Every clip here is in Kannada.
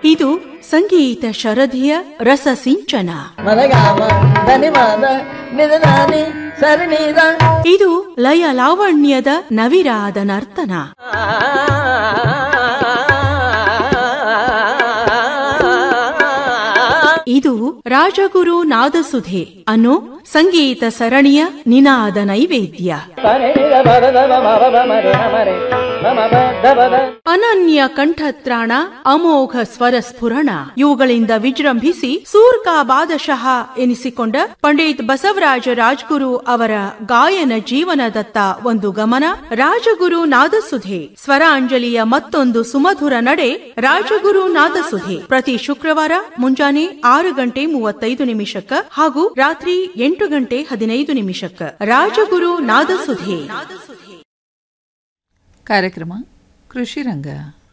ಇದು ಸಂಗೀತ ಶರಧಿಯ ರಸ ಸಿಂಚನ ಮನಗಾಮ ಧನಿಮಾದ ನಿಧಾನಿ ಸರಣಿದ ಇದು ಲಯ ಲಾವಣ್ಯದ ನವಿರಾದ ನರ್ತನ ಇದು ರಾಜಗುರು ನಾದಸುಧೆ ಅನ್ನೋ ಸಂಗೀತ ಸರಣಿಯ ನಿನಾದ ನೈವೇದ್ಯ ಸರಣಿದ ಬರದ ಮರ ಮರೆ ಮರೆ ಮಮ ಬದ ಅನನ್ಯ ಕಂಠತ್ರಾಣ ಅಮೋಘ ಸ್ವರ ಸ್ಫುರಣ ಇವುಗಳಿಂದ ವಿಜೃಂಭಿಸಿ ಸೂರ್ಕಾ ಬಾದಶಃ ಎನಿಸಿಕೊಂಡ ಪಂಡಿತ್ ಬಸವರಾಜ ರಾಜ್ಗುರು ಅವರ ಗಾಯನ ಜೀವನದತ್ತ ಒಂದು ಗಮನ ರಾಜಗುರು ನಾದಸುಧೆ ಸ್ವರಾಂಜಲಿಯ ಮತ್ತೊಂದು ಸುಮಧುರ ನಡೆ ರಾಜಗುರು ನಾದಸುಧೆ ಪ್ರತಿ ಶುಕ್ರವಾರ ಮುಂಜಾನೆ ಆರು ಗಂಟೆ ಮೂವತ್ತೈದು ನಿಮಿಷಕ್ಕ ಹಾಗೂ ರಾತ್ರಿ ಎಂಟು ಗಂಟೆ ಹದಿನೈದು ನಿಮಿಷಕ್ಕ ರಾಜಗುರು ನಾದಸುಧೆ ಕಾರ್ಯಕ್ರಮ ಕೃಷಿ ರಂಗ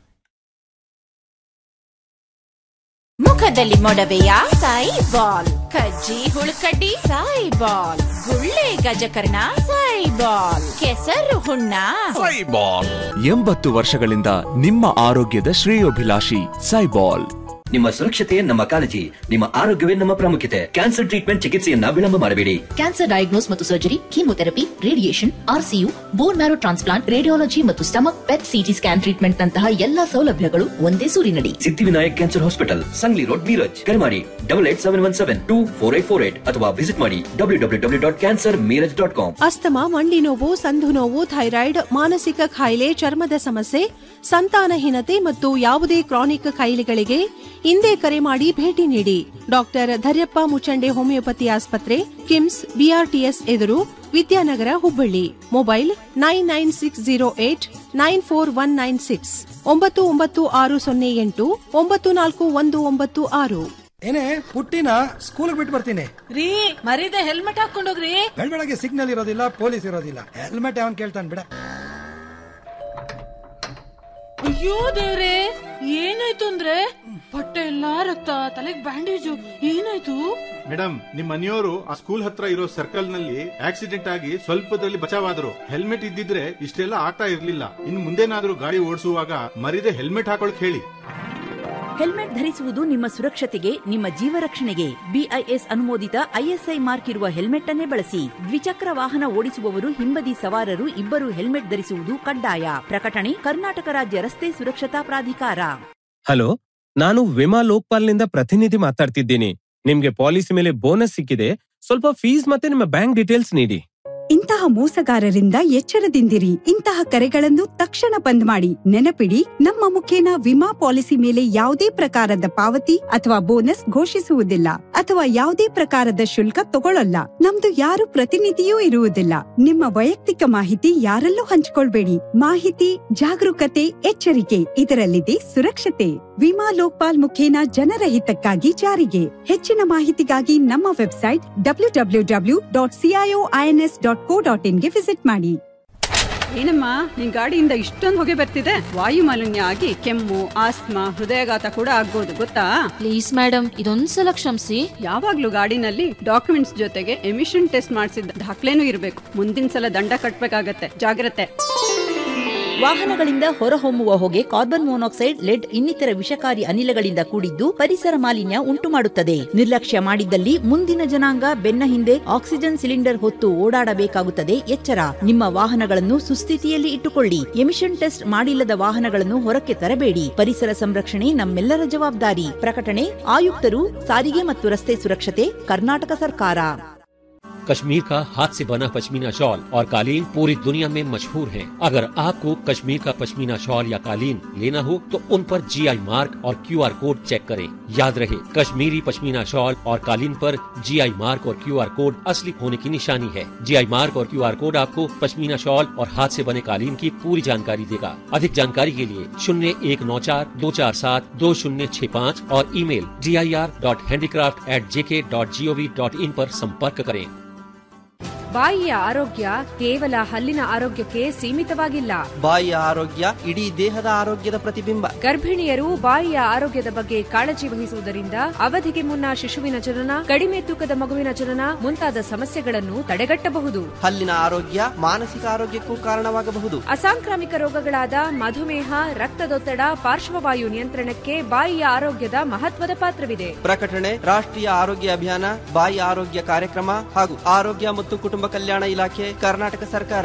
ಮುಖದಲ್ಲಿ ಮೊಡವೆಯ ಸಾಯಿ ಬಾಲ್ ಕಜ್ಜಿ ಹುಳುಕಡ್ಡಿ ಸಾಯಿ ಬಾಲ್ ಗುಳ್ಳೆ ಗಜಕರ್ಣ ಸಾಯಿ ಬಾಲ್ ಕೆಸರು ಹುಣ್ಣ ಸೈಬಾಲ್ ಎಂಬತ್ತು ವರ್ಷಗಳಿಂದ ನಿಮ್ಮ ಆರೋಗ್ಯದ ಶ್ರೇಯೋಭಿಲಾಷಿ ಸೈಬಾಲ್ ನಿಮ್ಮ ಸುರಕ್ಷತೆ ನಮ್ಮ ಕಾಳಜಿ ನಿಮ್ಮ ಆರೋಗ್ಯವೇ ನಮ್ಮ ಪ್ರಾಮುಖ್ಯತೆ ಕ್ಯಾನ್ಸರ್ ಟ್ರೀಟ್ಮೆಂಟ್ ಚಿಕಿತ್ಸೆಯನ್ನ ವಿಳಂಬ ಮಾಡಬೇಡಿ ಕ್ಯಾನ್ಸರ್ ಡಯಾಗ್ನೋಸ್ ಮತ್ತು surgery chemotherapy radiation RCU bone marrow transplant radiology ಮತ್ತು stomach PET CT scan treatment ನಂತಹ ಎಲ್ಲಾ ಸೌಲಭ್ಯಗಳು ಒಂದೇ ಸೂರಿನಡಿ Siddhivinayak cancer hospital Sangli road Miraj ಕರೆ ಮಾಡಿ double eight seven one seven two four eight four eight ಅಥವಾ ವಿಸಿಟ್ ಮಾಡಿ W W W dot cancer Miraj dot com ಅಸ್ತಮ ಮಂಡಿ ನೋವು ಸಂಧು ನೋವು ಥೈರಾಯ್ಡ್ ಮಾನಸಿಕ ಕಾಯಿಲೆ ಚರ್ಮದ ಸಮಸ್ಯೆ ಸಂತಾನಹೀನತೆ ಮತ್ತು ಯಾವುದೇ ಕ್ರಾನಿಕ್ ಕಾಯಿಲೆಗಳಿಗೆ ಹಿಂದೆ ಕರೆ ಮಾಡಿ ಭೇಟಿ ನೀಡಿ ಡಾಕ್ಟರ್ ಧರ್ಯಪ್ಪ ಮುಚಂಡೆ ಹೋಮಿಯೋಪತಿ ಆಸ್ಪತ್ರೆ ಕಿಮ್ಸ್ ಬಿಆರ್ಟಿಎಸ್ ಎದುರು Vidyanagar Hubballi mobile nine nine six zero eight nine four one nine six ಒಂಬತ್ತು ಒಂಬತ್ತು ಆರು ಸೊನ್ನೆ ಎಂಟು ಒಂಬತ್ತು ನಾಲ್ಕು ಒಂದು ಒಂಬತ್ತು ಆರು ಏನೇ ಪುಟ್ಟಿನ ಸ್ಕೂಲ್ ಬಿಟ್ಟು ಬರ್ತೀನಿ ರೀ ಮರೀದೆ ಹೆಲ್ಮೆಟ್ ಹಾಕೊಂಡೋಗ್ರಿ ಬೆಳ್ ಬೆಳಗ್ಗೆ ಸಿಗ್ನಲ್ ಇರೋದಿಲ್ಲ ಪೊಲೀಸ್ ಇರೋದಿಲ್ಲ ಹೆಲ್ಮೆಟ್ ಯಾವನ್ ಕೇಳ್ತಾನೆ ಬಿಡ ಅಯ್ಯೋ ದೇವ್ರೆ ಏನಾಯ್ತು ಅಂದ್ರೆ ಬಟ್ಟೆ ಎಲ್ಲಾ ರಕ್ತ ತಲೆಗ್ ಬ್ಯಾಂಡೇಜು ಏನಾಯ್ತು ಮೇಡಮ್ ನಿಮ್ ಮನೆಯವರು ಆ ಸ್ಕೂಲ್ ಹತ್ರ ಇರೋ ಸರ್ಕಲ್ ನಲ್ಲಿ ಆಕ್ಸಿಡೆಂಟ್ ಆಗಿ ಸ್ವಲ್ಪದಲ್ಲಿ ಬಚಾವಾದ್ರು ಹೆಲ್ಮೆಟ್ ಇದ್ದಿದ್ರೆ ಇಷ್ಟೆಲ್ಲ ಆಗ್ತಾ ಇರ್ಲಿಲ್ಲ ಇನ್ ಮುಂದೇನಾದ್ರೂ ಗಾಡಿ ಓಡಿಸುವಾಗ ಮರಿದೆ ಹೆಲ್ಮೆಟ್ ಹಾಕೊಳಕ್ ಹೇಳಿ ಹೆಲ್ಮೆಟ್ ಧರಿಸುವುದು ನಿಮ್ಮ ಸುರಕ್ಷತೆಗೆ ನಿಮ್ಮ ಜೀವ ರಕ್ಷಣೆಗೆ ಬಿಐಎಸ್ ಅನುಮೋದಿತ ಐಎಸ್ಐ ಮಾರ್ಕ್ ಇರುವ ಹೆಲ್ಮೆಟ್ ಅನ್ನೇ ಬಳಸಿ ದ್ವಿಚಕ್ರ ವಾಹನ ಓಡಿಸುವವರು ಹಿಂಬದಿ ಸವಾರರು ಇಬ್ಬರು ಹೆಲ್ಮೆಟ್ ಧರಿಸುವುದು ಕಡ್ಡಾಯ ಪ್ರಕಟಣೆ ಕರ್ನಾಟಕ ರಾಜ್ಯ ರಸ್ತೆ ಸುರಕ್ಷತಾ ಪ್ರಾಧಿಕಾರ ಹಲೋ ನಾನು ವಿಮಾ ಲೋಕ್ಪಾಲ್ನಿಂದ ಪ್ರತಿನಿಧಿ ಮಾತಾಡ್ತಿದ್ದೀನಿ ನಿಮ್ಗೆ ಪಾಲಿಸಿ ಮೇಲೆ ಬೋನಸ್ ಸಿಕ್ಕಿದೆ ಸ್ವಲ್ಪ ಫೀಸ್ ಮತ್ತೆ ನಿಮ್ಮ ಬ್ಯಾಂಕ್ ಡೀಟೇಲ್ಸ್ ನೀಡಿ ಇಂತಹ ಮೋಸಗಾರರಿಂದ ಎಚ್ಚರದಿಂದಿರಿ ಇಂತಹ ಕರೆಗಳನ್ನು ತಕ್ಷಣ ಬಂದ್ ಮಾಡಿ ನೆನಪಿಡಿ ನಮ್ಮ ಮುಖೇನ ವಿಮಾ ಪಾಲಿಸಿ ಮೇಲೆ ಯಾವುದೇ ಪ್ರಕಾರದ ಪಾವತಿ ಅಥವಾ ಬೋನಸ್ ಘೋಷಿಸುವುದಿಲ್ಲ ಅಥವಾ ಯಾವುದೇ ಪ್ರಕಾರದ ಶುಲ್ಕ ತಗೊಳ್ಳಲ್ಲ ನಮ್ದು ಯಾರು ಪ್ರತಿನಿಧಿಯೂ ಇರುವುದಿಲ್ಲ ನಿಮ್ಮ ವೈಯಕ್ತಿಕ ಮಾಹಿತಿ ಯಾರಲ್ಲೂ ಹಂಚಿಕೊಳ್ಬೇಡಿ ಮಾಹಿತಿ ಜಾಗರೂಕತೆ ಎಚ್ಚರಿಕೆ ಇದರಲ್ಲಿದೆ ಸುರಕ್ಷತೆ ವಿಮಾ ಲೋಕ್ಪಾಲ್ ಮುಖೇನ ಜನರ ಹಿತಕ್ಕಾಗಿ ಜಾರಿಗೆ ಹೆಚ್ಚಿನ ಮಾಹಿತಿಗಾಗಿ ನಮ್ಮ website W W W dot C I O I N S dot co dot ಇನ್ಗೆ ವಿಸಿಟ್ ಮಾಡಿ ಏನಮ್ಮ ನಿನ್ ಗಾಡಿಯಿಂದ ಇಷ್ಟೊಂದು ಹೊಗೆ ಬರ್ತಿದೆ ವಾಯು ಮಾಲಿನ್ಯ ಆಗಿ ಕೆಮ್ಮು ಆಸ್ತಮಾ ಹೃದಯಾಘಾತ ಕೂಡ ಆಗ್ಬೋದು ಗೊತ್ತಾ ಪ್ಲೀಸ್ ಮೇಡಮ್ ಇದೊಂದ್ಸಲ ಕ್ಷಮಿಸಿ ಯಾವಾಗ್ಲೂ ಗಾಡಿನಲ್ಲಿ ಡಾಕ್ಯುಮೆಂಟ್ಸ್ ಜೊತೆಗೆ ಎಮಿಷನ್ ಟೆಸ್ಟ್ ಮಾಡಿಸಿದ ದಾಖಲೆನೂ ಇರಬೇಕು ಮುಂದಿನ ಸಲ ದಂಡ ಕಟ್ಬೇಕಾಗತ್ತೆ ಜಾಗ್ರತೆ ವಾಹನಗಳಿಂದ ಹೊರಹೊಮ್ಮುವ ಹೊಗೆ ಕಾರ್ಬನ್ ಮೊನಾಕ್ಸೈಡ್ ಲೆಡ್ ಇನ್ನಿತರ ವಿಷಕಾರಿ ಅನಿಲಗಳಿಂದ ಕೂಡಿದ್ದು ಪರಿಸರ ಮಾಲಿನ್ಯ ಉಂಟು ಮಾಡುತ್ತದೆ ನಿರ್ಲಕ್ಷ್ಯ ಮಾಡಿದ್ದಲ್ಲಿ ಮುಂದಿನ ಜನಾಂಗ ಬೆನ್ನ ಹಿಂದೆ ಆಕ್ಸಿಜನ್ ಸಿಲಿಂಡರ್ ಹೊತ್ತು ಓಡಾಡಬೇಕಾಗುತ್ತದೆ ಎಚ್ಚರ ನಿಮ್ಮ ವಾಹನಗಳನ್ನು ಸುಸ್ಥಿತಿಯಲ್ಲಿ ಇಟ್ಟುಕೊಳ್ಳಿ ಎಮಿಷನ್ ಟೆಸ್ಟ್ ಮಾಡಿಲ್ಲದ ವಾಹನಗಳನ್ನು ಹೊರಕ್ಕೆ ತರಬೇಡಿ ಪರಿಸರ ಸಂರಕ್ಷಣೆ ನಮ್ಮೆಲ್ಲರ ಜವಾಬ್ದಾರಿ ಪ್ರಕಟಣೆ ಆಯುಕ್ತರು ಸಾರಿಗೆ ಮತ್ತು ರಸ್ತೆ ಸುರಕ್ಷತೆ ಕರ್ನಾಟಕ ಸರ್ಕಾರ कश्मीर का हाथ से बना पश्मीना शॉल और कालीन पूरी दुनिया में मशहूर हैं। अगर आपको कश्मीर का पश्मीना शॉल या कालीन लेना हो तो उन पर जीआई मार्क और क्यूआर कोड चेक करें याद रहे कश्मीरी पश्मीना शॉल और कालीन पर जीआई मार्क और क्यूआर कोड असली होने की निशानी है जीआई मार्क और क्यूआर कोड आपको पश्मीना शॉल और हाथ से बने कालीन की पूरी जानकारी देगा अधिक जानकारी के लिए शून्य एक नौ चार दो चार सात दो शून्य छह पाँच और email D I R dot handicraft at J K dot G O V dot in पर संपर्क करें ಬಾಯಿಯ ಆರೋಗ್ಯ ಕೇವಲ ಹಲ್ಲಿನ ಆರೋಗ್ಯಕ್ಕೆ ಸೀಮಿತವಾಗಿಲ್ಲ ಬಾಯಿಯ ಆರೋಗ್ಯ ಇಡೀ ದೇಹದ ಆರೋಗ್ಯದ ಪ್ರತಿಬಿಂಬ ಗರ್ಭಿಣಿಯರು ಬಾಯಿಯ ಆರೋಗ್ಯದ ಬಗ್ಗೆ ಕಾಳಜಿ ವಹಿಸುವುದರಿಂದ ಅವಧಿಗೆ ಮುನ್ನ ಶಿಶುವಿನ ಜನನ ಕಡಿಮೆ ತೂಕದ ಮಗುವಿನ ಜನನ ಮುಂತಾದ ಸಮಸ್ಯೆಗಳನ್ನು ತಡೆಗಟ್ಟಬಹುದು ಹಲ್ಲಿನ ಆರೋಗ್ಯ ಮಾನಸಿಕ ಆರೋಗ್ಯಕ್ಕೂ ಕಾರಣವಾಗಬಹುದು ಅಸಾಂಕ್ರಾಮಿಕ ರೋಗಗಳಾದ ಮಧುಮೇಹ ರಕ್ತದೊತ್ತಡ ಪಾರ್ಶ್ವವಾಯು ನಿಯಂತ್ರಣಕ್ಕೆ ಬಾಯಿಯ ಆರೋಗ್ಯದ ಮಹತ್ವದ ಪಾತ್ರವಿದೆ ಪ್ರಕಟಣೆ ರಾಷ್ಟ್ರೀಯ ಆರೋಗ್ಯ ಅಭಿಯಾನ ಬಾಯಿ ಆರೋಗ್ಯ ಕಾರ್ಯಕ್ರಮ ಹಾಗೂ ಆರೋಗ್ಯ ಮತ್ತು ಕುಟುಂಬ ಕಲ್ಯಾಣ ಇಲಾಖೆ ಕರ್ನಾಟಕ ಸರ್ಕಾರ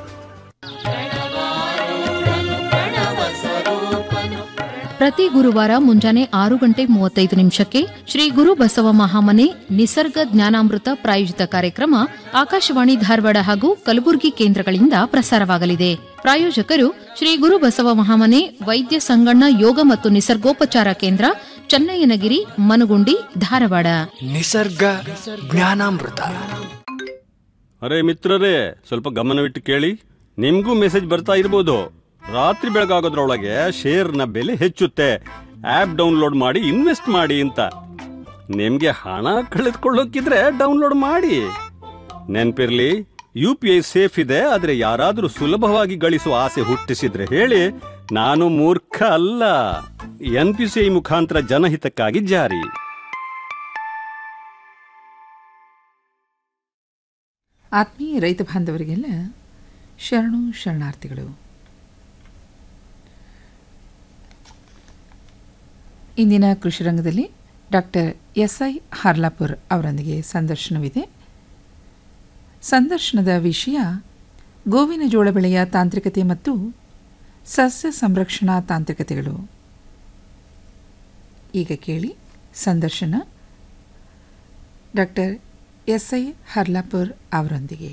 ಪ್ರತಿ ಗುರುವಾರ ಮುಂಜಾನೆ ಆರು ಗಂಟೆ ಮೂವತ್ತೈದು ನಿಮಿಷಕ್ಕೆ ಶ್ರೀ ಗುರು ಬಸವ ಮಹಾಮನೆ ನಿಸರ್ಗ ಜ್ಞಾನಾಮೃತ ಪ್ರಾಯೋಜಿತ ಕಾರ್ಯಕ್ರಮ ಆಕಾಶವಾಣಿ ಧಾರವಾಡ ಹಾಗೂ ಕಲಬುರಗಿ ಕೇಂದ್ರಗಳಿಂದ ಪ್ರಸಾರವಾಗಲಿದೆ ಪ್ರಾಯೋಜಕರು ಶ್ರೀ ಗುರು ಬಸವ ಮಹಾಮನೆ ವೈದ್ಯ ಸಂಗಣ್ಣ ಯೋಗ ಮತ್ತು ನಿಸರ್ಗೋಪಚಾರ ಕೇಂದ್ರ ಚನ್ನಯ್ಯನಗಿರಿ ಮನಗುಂಡಿ ಧಾರವಾಡ ನಿಸರ್ಗ ಜ್ಞಾನಾಮೃತ ಅರೆ ಮಿತ್ರರೇ ಸ್ವಲ್ಪ ಗಮನವಿಟ್ಟು ಕೇಳಿ ನಿಮ್ಗೂ ಮೆಸೇಜ್ ಬರ್ತಾ ಇರ್ಬೋದು ರಾತ್ರಿ ಬೆಳಗಾಗೋದ್ರೊಳಗೆ ಶೇರ್ನ ಬೆಲೆ ಹೆಚ್ಚುತ್ತೆ ಆಪ್ ಡೌನ್ಲೋಡ್ ಮಾಡಿ ಇನ್ವೆಸ್ಟ್ ಮಾಡಿ ಅಂತ ನಿಮ್ಗೆ ಹಣ ಕಳೆದುಕೊಳ್ಳೋಕಿದ್ರೆ ಡೌನ್ಲೋಡ್ ಮಾಡಿ ನೆನ್ಪಿರ್ಲಿ ಯು ಪಿ ಐ ಸೇಫ್ ಇದೆ ಆದ್ರೆ ಯಾರಾದ್ರೂ ಸುಲಭವಾಗಿ ಗಳಿಸುವ ಆಸೆ ಹುಟ್ಟಿಸಿದ್ರೆ ಹೇಳಿ ನಾನು ಮೂರ್ಖ ಅಲ್ಲ ಎನ್ ಪಿ ಸಿ ಐ ಮುಖಾಂತರ ಜನಹಿತಕ್ಕಾಗಿ ಜಾರಿ ಆತ್ಮೀಯ ರೈತ ಬಾಂಧವರಿಗೆಲ್ಲ ಶರಣು ಶರಣಾರ್ಥಿಗಳು ಇಂದಿನ ಕೃಷಿ ರಂಗದಲ್ಲಿ ಡಾಕ್ಟರ್ ಎಸ್ ಐ ಹಾರ್ಲಾಪುರ್ ಅವರೊಂದಿಗೆ ಸಂದರ್ಶನವಿದೆ ಸಂದರ್ಶನದ ವಿಷಯ ಗೋವಿನ ಜೋಳ ಬೆಳೆಯ ತಾಂತ್ರಿಕತೆ ಮತ್ತು ಸಸ್ಯ ಸಂರಕ್ಷಣಾ ತಾಂತ್ರಿಕತೆಗಳು ಈಗ ಕೇಳಿ ಸಂದರ್ಶನ ಡಾಕ್ಟರ್ ಎಸ್ ಐ ಹರ್ಲಾಪುರ್ ಅವರೊಂದಿಗೆ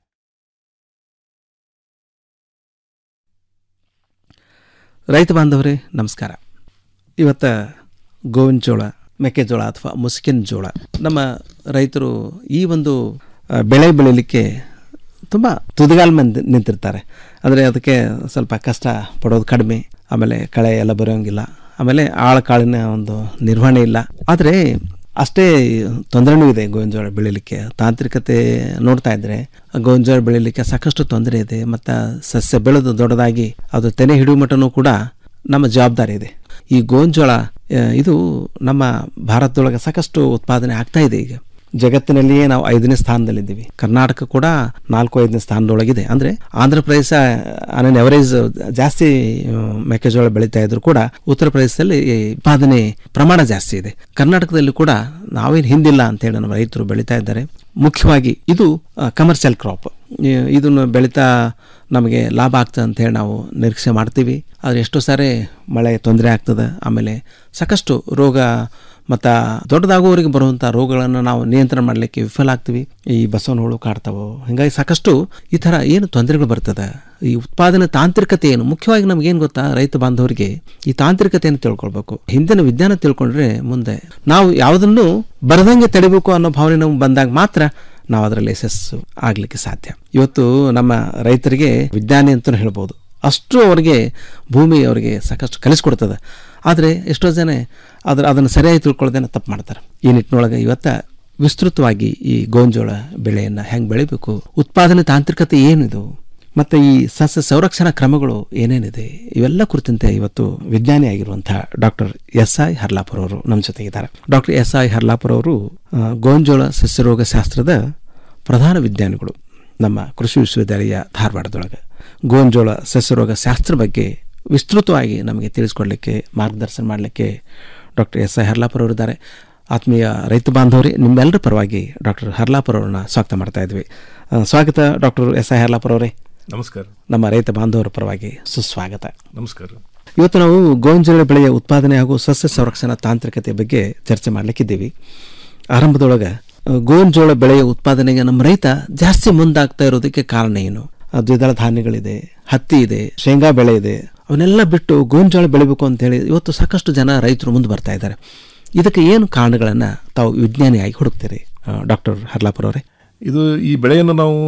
ರೈತ ಬಾಂಧವರೇ ನಮಸ್ಕಾರ ಇವತ್ತು ಗೋವಿನ ಜೋಳ ಮೆಕ್ಕೆಜೋಳ ಅಥವಾ ಮುಸ್ಕಿನ ಜೋಳ ನಮ್ಮ ರೈತರು ಈ ಒಂದು ಆ, ಬೆಳೆ ಬೆಳೀಲಿಕ್ಕೆ ತುಂಬ ತುದಿಗಾಲ ಮಂದಿ ನಿಂತಿರ್ತಾರೆ ಅಂದರೆ ಅದಕ್ಕೆ ಸ್ವಲ್ಪ ಕಷ್ಟ ಪಡೋದು ಕಡಿಮೆ ಆಮೇಲೆ ಕಳೆ ಎಲ್ಲ ಬರೋಂಗಿಲ್ಲ ಆಮೇಲೆ ಆಳ ಕಾಳಿನ ಒಂದು ನಿರ್ವಹಣೆ ಇಲ್ಲ ಆದರೆ ಅಷ್ಟೇ ತೊಂದರೆನೂ ಇದೆ ಗೋವಿನ ಜೋಳ ಬೆಳೀಲಿಕ್ಕೆ ತಾಂತ್ರಿಕತೆ ನೋಡ್ತಾ ಇದ್ರೆ ಗೋವಿನ ಜೋಳ ಬೆಳೀಲಿಕ್ಕೆ ಸಾಕಷ್ಟು ತೊಂದರೆ ಇದೆ ಮತ್ತು ಸಸ್ಯ ಬೆಳೆದು ದೊಡ್ಡದಾಗಿ ಅದು ತೆನೆ ಹಿಡಿಯುವ ಮಟ್ಟನೂ ಕೂಡ ನಮ್ಮ ಜವಾಬ್ದಾರಿ ಇದೆ ಈ ಗೋವಿನ ಜೋಳ ಆ, ಇದು ನಮ್ಮ ಭಾರತದೊಳಗೆ ಸಾಕಷ್ಟು ಉತ್ಪಾದನೆ ಆಗ್ತಾ ಇದೆ ಈಗ ಜಗತ್ತಿನಲ್ಲಿಯೇ ನಾವು ಐದನೇ ಸ್ಥಾನದಲ್ಲಿದ್ದೀವಿ ಕರ್ನಾಟಕ ಕೂಡ ನಾಲ್ಕು ಐದನೇ ಸ್ಥಾನದೊಳಗಿದೆ ಅಂದರೆ ಆಂಧ್ರ ಪ್ರದೇಶ ಆನ್ ಎವರೇಜ್ ಜಾಸ್ತಿ ಆ, ಮೆಕ್ಕೆಜೋಳ ಬೆಳೀತಾ ಇದ್ರು ಕೂಡ ಉತ್ತರ ಪ್ರದೇಶದಲ್ಲಿ ಈ ಉತ್ಪಾದನೆ ಪ್ರಮಾಣ ಜಾಸ್ತಿ ಇದೆ ಕರ್ನಾಟಕದಲ್ಲಿ ಕೂಡ ನಾವೇನು ಹಿಂದಿಲ್ಲ ಅಂತೇಳಿ ನಮ್ಮ ರೈತರು ಬೆಳೀತಾ ಇದ್ದಾರೆ ಮುಖ್ಯವಾಗಿ ಇದು ಕಮರ್ಷಿಯಲ್ ಕ್ರಾಪ್ ಇದನ್ನು ಬೆಳೀತಾ ನಮಗೆ ಲಾಭ ಆಗ್ತದೆ ಅಂತ ಹೇಳಿ ನಾವು ನಿರೀಕ್ಷೆ ಮಾಡ್ತೀವಿ ಆದರೆ ಎಷ್ಟೋ ಸಾರಿ ಮಳೆ ತೊಂದರೆ ಆಗ್ತದೆ ಆಮೇಲೆ ಸಾಕಷ್ಟು ರೋಗ ಮತ್ತು ದೊಡ್ಡದಾಗುವವರೆಗೆ ಬರುವಂಥ ರೋಗಗಳನ್ನು ನಾವು ನಿಯಂತ್ರಣ ಮಾಡಲಿಕ್ಕೆ ವಿಫಲ ಆಗ್ತೀವಿ ಈ ಬಸವನ ಹುಳು ಕಾಡ್ತಾವೋ ಹೀಗಾಗಿ ಸಾಕಷ್ಟು ಈ ಥರ ಏನು ತೊಂದರೆಗಳು ಬರ್ತದೆ ಈ ಉತ್ಪಾದನೆ ತಾಂತ್ರಿಕತೆ ಏನು ಮುಖ್ಯವಾಗಿ ನಮಗೇನು ಗೊತ್ತಾ ರೈತ ಬಾಂಧವರಿಗೆ ಈ ತಾಂತ್ರಿಕತೆಯನ್ನು ತಿಳ್ಕೊಳ್ಬೇಕು ಹಿಂದಿನ ವಿಜ್ಞಾನ ತಿಳ್ಕೊಂಡ್ರೆ ಮುಂದೆ ನಾವು ಯಾವುದನ್ನು ಬರದಂಗೆ ತಡಿಬೇಕು ಅನ್ನೋ ಭಾವನೆ ನಮ್ಗೆ ಬಂದಾಗ ಮಾತ್ರ ನಾವು ಅದರಲ್ಲಿ ಯಶಸ್ಸು ಆಗಲಿಕ್ಕೆ ಸಾಧ್ಯ ಇವತ್ತು ನಮ್ಮ ರೈತರಿಗೆ ವಿಜ್ಞಾನಿ ಅಂತಲೂ ಹೇಳ್ಬೋದು ಅಷ್ಟು ಅವರಿಗೆ ಭೂಮಿ ಅವರಿಗೆ ಸಾಕಷ್ಟು ಕಲಿಸ್ಕೊಡ್ತದೆ ಆದರೆ ಎಷ್ಟೋ ಜನ ಅದ್ರ ಅದನ್ನು ಸರಿಯಾಗಿ ತಿಳ್ಕೊಳ್ಳೋದೇನೆ ತಪ್ಪು ಮಾಡ್ತಾರೆ ಈ ನಿಟ್ಟಿನೊಳಗೆ ಇವತ್ತ ವಿಸ್ತೃತವಾಗಿ ಈ ಗೋಂಜೋಳ ಬೆಳೆಯನ್ನು ಹೆಂಗೆ ಬೆಳಿಬೇಕು ಉತ್ಪಾದನೆ ತಾಂತ್ರಿಕತೆ ಏನಿದು ಮತ್ತು ಈ ಸಸ್ಯ ಸಂರಕ್ಷಣಾ ಕ್ರಮಗಳು ಏನೇನಿದೆ ಇವೆಲ್ಲ ಕುರಿತಂತೆ ಇವತ್ತು ವಿಜ್ಞಾನಿ ಆಗಿರುವಂತಹ ಡಾಕ್ಟರ್ ಎಸ್ ಐ ಹರ್ಲಾಪುರ್ ಅವರು ನಮ್ಮ ಜೊತೆಗಿದ್ದಾರೆ ಡಾಕ್ಟರ್ ಎಸ್ ಐ ಹರ್ಲಾಪುರ್ ಅವರು ಆ, ಗೋಂಜೋಳ ಸಸ್ಯರೋಗ ಶಾಸ್ತ್ರದ ಪ್ರಧಾನ ವಿಜ್ಞಾನಿಗಳು ನಮ್ಮ ಕೃಷಿ ವಿಶ್ವವಿದ್ಯಾಲಯ ಧಾರವಾಡದೊಳಗೆ ಗೋಂಜೋಳ ಸಸ್ಯರೋಗ ಶಾಸ್ತ್ರ ಬಗ್ಗೆ ವಿಸ್ತೃತವಾಗಿ ನಮಗೆ ತಿಳಿಸ್ಕೊಡ್ಲಿಕ್ಕೆ ಮಾರ್ಗದರ್ಶನ ಮಾಡಲಿಕ್ಕೆ ಡಾಕ್ಟರ್ ಎಸ್ ಐ ಹರ್ಲಾಪುರ್ ಅವರಿದ್ದಾರೆ ಆತ್ಮೀಯ ರೈತ ಬಾಂಧವರೇ ನಿಮ್ಮೆಲ್ಲರ ಪರವಾಗಿ ಡಾಕ್ಟರ್ ಹರ್ಲಾಪುರ್ ಅವರನ್ನ ಸ್ವಾಗತ ಮಾಡ್ತಾ ಇದ್ವಿ ಆ, ಸ್ವಾಗತ ಡಾಕ್ಟರ್ ಎಸ್ ಐ ಹರ್ಲಾಪುರ್ ಅವರೇ ನಮಸ್ಕಾರ ನಮ್ಮ ರೈತ ಬಾಂಧವರ ಪರವಾಗಿ ಸುಸ್ವಾಗತ ನಮಸ್ಕಾರ ಇವತ್ತು ನಾವು ಗೋಂಜಾಳ ಬೆಳೆಯ ಉತ್ಪಾದನೆ ಹಾಗೂ ಸಸ್ಯ ಸಂರಕ್ಷಣಾ ತಾಂತ್ರಿಕತೆ ಬಗ್ಗೆ ಚರ್ಚೆ ಮಾಡಲಿಕ್ಕಿದ್ದೀವಿ ಆರಂಭದೊಳಗೆ ಆ, ಗೋಂಜೋಳ ಬೆಳೆಯ ಉತ್ಪಾದನೆಗೆ ನಮ್ಮ ರೈತ ಜಾಸ್ತಿ ಮುಂದಾಗ್ತಾ ಇರೋದಕ್ಕೆ ಕಾರಣ ಏನು ಆ, ದ್ವಿದಳ ಧಾನ್ಯಗಳಿದೆ ಹತ್ತಿ ಇದೆ ಶೇಂಗಾ ಬೆಳೆ ಇದೆ ಅವನ್ನೆಲ್ಲ ಬಿಟ್ಟು ಗೋಂಜಾಳ ಬೆಳಿಬೇಕು ಅಂತ ಹೇಳಿ ಇವತ್ತು ಸಾಕಷ್ಟು ಜನ ರೈತರು ಮುಂದೆ ಬರ್ತಾ ಇದ್ದಾರೆ ಇದಕ್ಕೆ ಏನು ಕಾರಣಗಳನ್ನು ತಾವು ವಿಜ್ಞಾನಿಯಾಗಿ ಹುಡುಕ್ತೀರಿ ಡಾಕ್ಟರ್ ಹರ್ಲಾಪುರ ಅವರೇ ಇದು ಈ ಬೆಳೆಯನ್ನು ನಾವು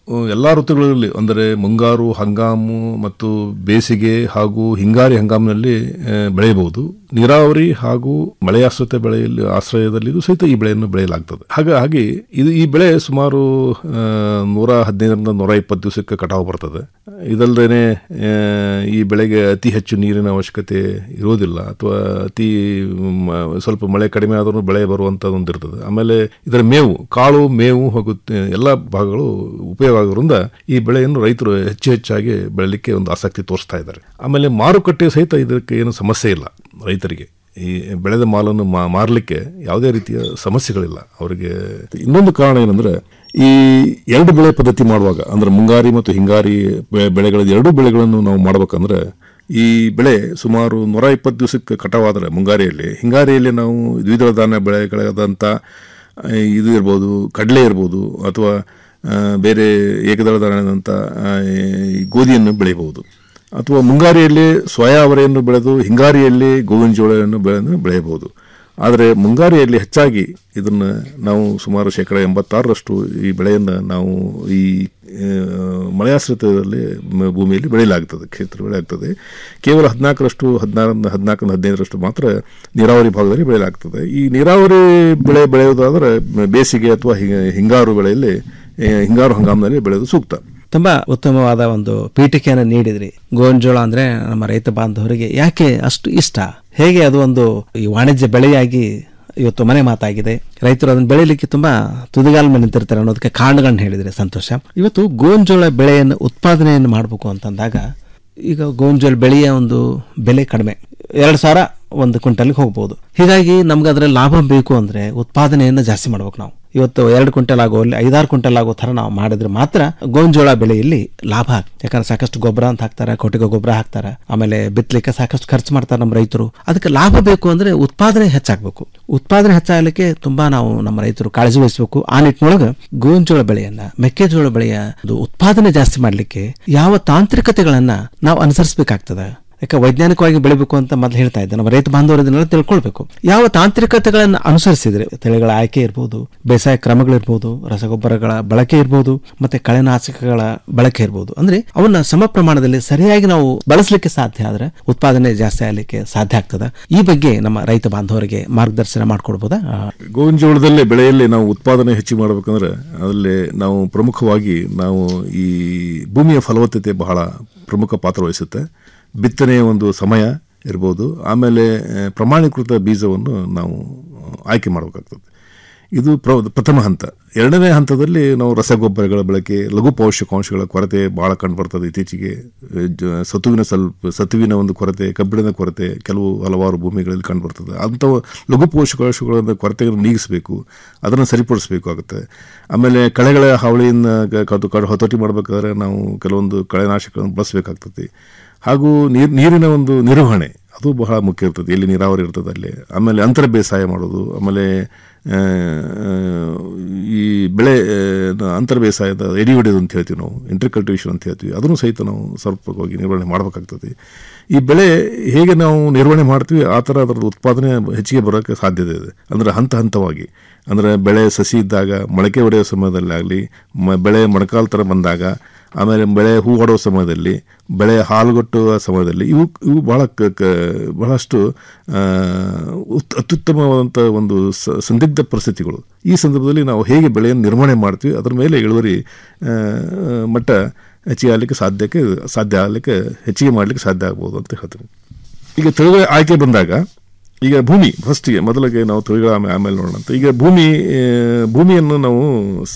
ಎಲ್ಲ ಋತುಗಳಲ್ಲಿ ಅಂದರೆ ಮುಂಗಾರು ಹಂಗಾಮು ಮತ್ತು ಬೇಸಿಗೆ ಹಾಗೂ ಹಿಂಗಾರಿ ಹಂಗಾಮಿನಲ್ಲಿ ಆ, ಬೆಳೆಯಬಹುದು ನೀರಾವರಿ ಹಾಗೂ ಮಳೆಯಾಶ್ರಿತ ಬೆಳೆಯಲ್ಲಿ ಆಶ್ರಯದಲ್ಲಿ ಇದು ಸಹಿತ ಈ ಬೆಳೆಯನ್ನು ಬೆಳೆಯಲಾಗ್ತದೆ ಹಾಗಾಗಿ ಇದು ಈ ಬೆಳೆ ಸುಮಾರು ಆ, ನೂರ ಹದಿನೈದರಿಂದ ನೂರ ಇಪ್ಪತ್ತು ದಿವಸಕ್ಕೆ ಕಟಾವು ಬರ್ತದೆ ಇದಲ್ಲದೆ ಈ ಬೆಳೆಗೆ ಅತಿ ಹೆಚ್ಚು ನೀರಿನ ಅವಶ್ಯಕತೆ ಇರೋದಿಲ್ಲ ಅಥವಾ ಅತಿ ಮ- ಸ್ವಲ್ಪ ಮಳೆ ಕಡಿಮೆ ಆದರೂ ಬೆಳೆ ಬರುವಂಥದ್ದು ಒಂದು ಇರ್ತದೆ ಆಮೇಲೆ ಇದರ ಮೇವು ಕಾಳು ಮೇವು ಹಾಗೂ ತ- ಎಲ್ಲ ಭಾಗಗಳು ಉಪಯೋಗ ಆಗೋದ್ರಿಂದ ಈ ಬೆಳೆಯನ್ನು ರೈತರು ಹೆಚ್ಚು ಹೆಚ್ಚಾಗಿ ಬೆಳಲಿಕ್ಕೆ ಒಂದು ಆಸಕ್ತಿ ತೋರಿಸ್ತಾ ಇದ್ದಾರೆ ಆಮೇಲೆ ಮಾರುಕಟ್ಟೆ ಸಹಿತ ಇದಕ್ಕೆ ಏನು ಸಮಸ್ಯೆ ಇಲ್ಲ ರೈತರಿಗೆ ಈ ಬೆಳೆದ ಮಾಲನ್ನು ಮಾ ಮಾರಲಿಕ್ಕೆ ಯಾವುದೇ ರೀತಿಯ ಸಮಸ್ಯೆಗಳಿಲ್ಲ ಅವರಿಗೆ ಇನ್ನೊಂದು ಕಾರಣ ಏನಂದ್ರೆ ಈ ಎರಡು ಬೆಳೆ ಪದ್ಧತಿ ಮಾಡುವಾಗ ಅಂದ್ರೆ ಮುಂಗಾರಿ ಮತ್ತು ಹಿಂಗಾರಿ ಬೆ- ಬೆಳೆಗಳ ಎರಡೂ ಬೆಳೆಗಳನ್ನು ನಾವು ಮಾಡ್ಬೇಕಂದ್ರೆ ಈ ಬೆಳೆ ಸುಮಾರು ನೂರ ಇಪ್ಪತ್ತು ದಿವಸಕ್ಕೆ ಕಟಾವಾದರೆ ಮುಂಗಾರಿಯಲ್ಲಿ ಹಿಂಗಾರಿಯಲ್ಲಿ ನಾವು ದ್ವಿದಳ ಧಾನ್ಯ ಬೆಳೆಗಳಾದಂಥ ಆ, ಇದು ಇರ್ಬೋದು ಕಡಲೆ ಇರ್ಬೋದು ಅಥವಾ ಆ, ಬೇರೆ ಏಕದಳ ಧಾನ್ಯದಂಥ ಆ, ಈ ಗೋಧಿಯನ್ನು ಬೆಳೆಯಬಹುದು ಅಥವಾ ಮುಂಗಾರಿಯಲ್ಲಿ ಸೋಯಾ ಅವರೆಯನ್ನು ಬೆಳೆದು ಹಿಂಗಾರಿಯಲ್ಲಿ ಗೋವಿನ ಜೋಳವನ್ನು ಬೆಳೆದು ಬೆಳೆಯಬಹುದು ಆದರೆ ಮುಂಗಾರಿಯಲ್ಲಿ ಹೆಚ್ಚಾಗಿ ಇದನ್ನು ನಾವು ಸುಮಾರು ಶೇಕಡ ಎಂಬತ್ತಾರರಷ್ಟು ಈ ಬೆಳೆಯನ್ನು ನಾವು ಈ ಆ, ಮಳೆಯಾಶ್ರಿತದಲ್ಲಿ ಮ- ಭೂಮಿಯಲ್ಲಿ ಬೆಳೆಯಲಾಗ್ತದೆ ಕ್ಷೇತ್ರ ಬೆಳೆ ಆಗ್ತದೆ ಕೇವಲ ಹದಿನಾಲ್ಕರಷ್ಟು ಹದಿನಾರರಿಂದ ಹದಿನಾಲ್ಕರಿಂದ ಹದಿನೈದರಷ್ಟು ಮಾತ್ರ ನೀರಾವರಿ ಭಾಗದಲ್ಲಿ ಬೆಳೆಯಲಾಗ್ತದೆ ಈ ನೀರಾವರಿ ಬೆಳೆ ಬೆಳೆಯುವುದಾದರೆ ಬೇಸಿಗೆ ಅಥವಾ ಹಿ- ಹಿಂಗಾರು ಬೆಳೆಯಲ್ಲಿ ಆ, ಹಿಂಗಾರು ಹಂಗಾಮಿನಲ್ಲಿ ಬೆಳೆಯೋದು ಸೂಕ್ತ ತುಂಬಾ ಉತ್ತಮವಾದ ಒಂದು ಪೀಠಿಕೆಯನ್ನು ನೀಡಿದ್ರಿ ಗೋಂಜೋಳ ಅಂದ್ರೆ ನಮ್ಮ ರೈತ ಬಾಂಧವರಿಗೆ ಯಾಕೆ ಅಷ್ಟು ಇಷ್ಟ ಹೇಗೆ ಅದು ಒಂದು ಈ ವಾಣಿಜ್ಯ ಬೆಳೆಯಾಗಿ ಇವತ್ತು ಮನೆ ಮಾತಾಗಿದೆ ರೈತರು ಅದನ್ನ ಬೆಳೀಲಿಕ್ಕೆ ತುಂಬಾ ತುದಿಗಾಲ ಮೇಲೆ ನಿಂತಿರ್ತಾರೆ ಅನ್ನೋದಕ್ಕೆ ಕಾರಣಗಳನ್ನ ಹೇಳಿದ್ರೆ ಸಂತೋಷ ಇವತ್ತು ಗೋಂಜೋಳ ಬೆಳೆಯನ್ನು ಉತ್ಪಾದನೆಯನ್ನು ಮಾಡಬೇಕು ಅಂತಂದಾಗ ಈಗ ಗೋಂಜೋಳ ಬೆಳೆಯ ಒಂದು ಬೆಲೆ ಕಡಿಮೆ ಎರಡು ಸಾವಿರ ಒಂದು ಕ್ವಿಂಟಲ್ಗೆ ಹೋಗ್ಬೋದು ಹೀಗಾಗಿ ನಮ್ಗೆ ಅದರ ಲಾಭ ಬೇಕು ಅಂದ್ರೆ ಉತ್ಪಾದನೆಯನ್ನು ಜಾಸ್ತಿ ಮಾಡ್ಬೇಕು ನಾವು ಇವತ್ತು ಎರಡು ಕ್ವಿಂಟಲ್ ಆಗೋ ಅಲ್ಲಿ ಐದಾರು ಕ್ವಿಂಟಲ್ ಆಗೋ ಥರ ನಾವು ಮಾಡಿದ್ರೆ ಮಾತ್ರ ಗೋಂಜೋಳ ಬೆಳೆಯಲ್ಲಿ ಲಾಭ ಆಗ್ತದೆ ಯಾಕಂದ್ರೆ ಸಾಕಷ್ಟು ಗೊಬ್ಬರ ಅಂತ ಹಾಕ್ತಾರೆ ಕೊಟ್ಟಿಗೆ ಗೊಬ್ಬರ ಹಾಕ್ತಾರೆ ಆಮೇಲೆ ಬಿತ್ತಲಿಕ್ಕೆ ಸಾಕಷ್ಟು ಖರ್ಚು ಮಾಡ್ತಾರೆ ನಮ್ಮ ರೈತರು ಅದಕ್ಕೆ ಲಾಭ ಬೇಕು ಅಂದ್ರೆ ಉತ್ಪಾದನೆ ಹೆಚ್ಚಾಗಬೇಕು ಉತ್ಪಾದನೆ ಹೆಚ್ಚಾಗಲಿಕ್ಕೆ ತುಂಬಾ ನಾವು ನಮ್ಮ ರೈತರು ಕಾಳಜಿ ವಹಿಸಬೇಕು ಆ ನಿಟ್ಟಿನೊಳಗೆ ಗೋಂಜೋಳ ಬೆಳೆಯನ್ನ ಮೆಕ್ಕೆಜೋಳ ಬೆಳೆಯ ಒಂದು ಉತ್ಪಾದನೆ ಜಾಸ್ತಿ ಮಾಡಲಿಕ್ಕೆ ಯಾವ ತಾಂತ್ರಿಕತೆಗಳನ್ನ ನಾವು ಅನುಸರಿಸಬೇಕಾಗ್ತದೆ ಯಾಕೆ ವೈಜ್ಞಾನಿಕವಾಗಿ ಬೆಳಿಬೇಕು ಅಂತ ಮೊದಲು ಹೇಳ್ತಾ ಇದ್ದೆ ನಮ್ಮ ರೈತ ಬಾಂಧವರು ಇದನ್ನೆಲ್ಲ ತಿಳ್ಕೊಳ್ಬೇಕು ಯಾವ ತಾಂತ್ರಿಕತೆಗಳನ್ನು ಅನುಸರಿಸಿದ್ರೆ ತಳಿಗಳ ಆಯ್ಕೆ ಇರ್ಬೋದು ಬೇಸಾಯ ಕ್ರಮಗಳಿರ್ಬೋದು ರಸಗೊಬ್ಬರಗಳ ಬಳಕೆ ಇರ್ಬೋದು ಮತ್ತೆ ಕಳೆನಾಶಕಗಳ ಬಳಕೆ ಇರ್ಬೋದು ಅಂದ್ರೆ ಅವನ್ನ ಸಮ ಪ್ರಮಾಣದಲ್ಲಿ ಸರಿಯಾಗಿ ನಾವು ಬಳಸಲಿಕ್ಕೆ ಸಾಧ್ಯ ಆದ್ರೆ ಉತ್ಪಾದನೆ ಜಾಸ್ತಿ ಆಗಲಿಕ್ಕೆ ಸಾಧ್ಯ ಆಗ್ತದೆ ಈ ಬಗ್ಗೆ ನಮ್ಮ ರೈತ ಬಾಂಧವರಿಗೆ ಮಾರ್ಗದರ್ಶನ ಮಾಡ್ಕೊಡ್ಬೋದಾ ಗೋವಿನ ಜೋಳದಲ್ಲಿ ಬೆಳೆಯಲ್ಲಿ ನಾವು ಉತ್ಪಾದನೆ ಹೆಚ್ಚು ಮಾಡಬೇಕಂದ್ರೆ ಅದರಲ್ಲಿ ನಾವು ಪ್ರಮುಖವಾಗಿ ನಾವು ಈ ಭೂಮಿಯ ಫಲವತ್ತತೆ ಬಹಳ ಪ್ರಮುಖ ಪಾತ್ರ ವಹಿಸುತ್ತೆ ಬಿತ್ತನೆಯ ಒಂದು ಸಮಯ ಇರ್ಬೋದು ಆಮೇಲೆ ಆ, ಪ್ರಮಾಣೀಕೃತ ಬೀಜವನ್ನು ನಾವು ಆಯ್ಕೆ ಮಾಡಬೇಕಾಗ್ತದೆ ಇದು ಪ್ರ ಪ್ರಥಮ ಹಂತ ಎರಡನೇ ಹಂತದಲ್ಲಿ ನಾವು ರಸಗೊಬ್ಬರಗಳ ಬಳಕೆ ಲಘು ಪೋಷಕಾಂಶಗಳ ಕೊರತೆ ಭಾಳ ಕಂಡುಬರ್ತದೆ ಇತ್ತೀಚೆಗೆ ಅಹ್, ಜ- ಸತುವಿನ ಸ್ವಲ್ಪ ಸತುವಿನ ಒಂದು ಕೊರತೆ ಕಬ್ಬಿಣದ ಕೊರತೆ ಕೆಲವು ಹಲವಾರು ಭೂಮಿಗಳಲ್ಲಿ ಕಂಡುಬರ್ತದೆ ಅಂಥ ಲಘು ಪೋಷಕಾಂಶಗಳ ಕೊರತೆಗಳನ್ನು ನೀಗಿಸಬೇಕು ಅದನ್ನು ಸರಿಪಡಿಸಬೇಕಾಗುತ್ತೆ ಆಮೇಲೆ ಕಳೆಗಳ ಹಾವಳಿಯಿಂದ ಕ- ಕದು- ಕಡ್- ಹತೋಟಿ ಮಾಡಬೇಕಾದ್ರೆ ನಾವು ಕೆಲವೊಂದು ಕಳೆನಾಶಕಗಳನ್ನು ಬಳಸಬೇಕಾಗ್ತದೆ ಹಾಗೂ ನೀರ್ ನೀರಿನ ಒಂದು ನಿರ್ವಹಣೆ ಅದು ಬಹಳ ಮುಖ್ಯ ಇರ್ತದೆ ಎಲ್ಲಿ ನೀರಾವರಿ ಇರ್ತದೆ ಅಲ್ಲಿ ಆಮೇಲೆ ಅಂತರ ಬೇಸಾಯ ಮಾಡೋದು ಆಮೇಲೆ ಆ, ಈ ಬೆಳೆ ಆ, ಅಂತರ ಬೇಸಾಯದ ಎಡಿ ಹೊಡೆಯೋದು ಅಂತ ಹೇಳ್ತೀವಿ ನಾವು ಇಂಟರ್ ಕಲ್ಟಿವೇಷನ್ ಅಂತ ಹೇಳ್ತೀವಿ ಅದನ್ನು ಸಹಿತ ನಾವು ಸಮರ್ಪಕವಾಗಿ ನಿರ್ವಹಣೆ ಮಾಡಬೇಕಾಗ್ತದೆ ಈ ಬೆಳೆ ಹೇಗೆ ನಾವು ನಿರ್ವಹಣೆ ಮಾಡ್ತೀವಿ ಆ ಥರ ಅದರ ಉತ್ಪಾದನೆ ಹೆಚ್ಚಿಗೆ ಬರೋಕ್ಕೆ ಸಾಧ್ಯತೆ ಇದೆ ಅಂದರೆ ಹಂತ ಹಂತವಾಗಿ ಅಂದರೆ ಬೆಳೆ ಸಸಿ ಇದ್ದಾಗ ಮೊಳಕೆ ಹೊಡೆಯೋ ಸಮಯದಲ್ಲಿ ಆಗಲಿ ಮ ಬೆಳೆ ಮೊಣಕಾಲು ಥರ ಬಂದಾಗ ಆಮೇಲೆ ಬೆಳೆ ಹೂ ಹೊಡೋ ಸಮಯದಲ್ಲಿ ಬೆಳೆ ಹಾಲುಗಟ್ಟುವ ಸಮಯದಲ್ಲಿ ಇವು ಇವು ಬಹಳ ಕ- ಕ- ಬಹಳಷ್ಟು ಆ, ಉತ್- ಅತ್ಯುತ್ತಮವಾದಂಥ ಒಂದು ಸ- ಸಂದಿಗ್ಧ ಪರಿಸ್ಥಿತಿಗಳು ಈ ಸಂದರ್ಭದಲ್ಲಿ ನಾವು ಹೇಗೆ ಬೆಳೆಯನ್ನು ನಿರ್ವಹಣೆ ಮಾಡ್ತೀವಿ ಅದರ ಮೇಲೆ ಇಳುವರಿ ಆ, ಮಟ್ಟ ಹೆಚ್ಚಿಗೆ ಆಗಲಿಕ್ಕೆ ಸಾಧ್ಯಕ್ಕೆ ಸಾಧ್ಯ ಆಗಲಿಕ್ಕೆ ಹೆಚ್ಚಿಗೆ ಮಾಡಲಿಕ್ಕೆ ಸಾಧ್ಯ ಆಗ್ಬೋದು ಅಂತ ಹೇಳ್ತೀನಿ ಈಗ ತಳಿಗಳ ಆಯ್ಕೆ ಬಂದಾಗ ಈಗ ಭೂಮಿ ಫಸ್ಟಿಗೆ ಮೊದಲಿಗೆ ನಾವು ತಳಿಗಳ ಆಮೇಲೆ ಆಮೇಲೆ ನೋಡೋಣ ಅಂತ ಈಗ ಭೂಮಿ ಆ, ಭೂಮಿಯನ್ನು ನಾವು ಸ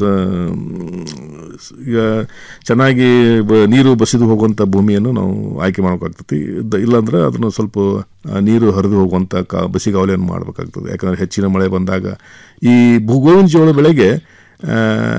ಸ- ಈಗ ಚೆನ್ನಾಗಿ ಬ- ನೀರು ಬಸಿದು ಹೋಗುವಂಥ ಭೂಮಿಯನ್ನು ನಾವು ಆಯ್ಕೆ ಮಾಡಬೇಕಾಗ್ತದೆ ಇದ್ದ- ಇಲ್ಲಾಂದ್ರೆ ಅದನ್ನು ಸ್ವಲ್ಪ ಆ, ನೀರು ಹರಿದು ಹೋಗುವಂಥ ಕಾ ಬಸಿಗಾವಲಿಯನ್ನು ಮಾಡಬೇಕಾಗ್ತದೆ ಯಾಕಂದರೆ ಹೆಚ್ಚಿನ ಮಳೆ ಬಂದಾಗ ಈ ಭೂಗೋವಿನ ಜೋಳ ಬೆಳೆಗೆ ಆ,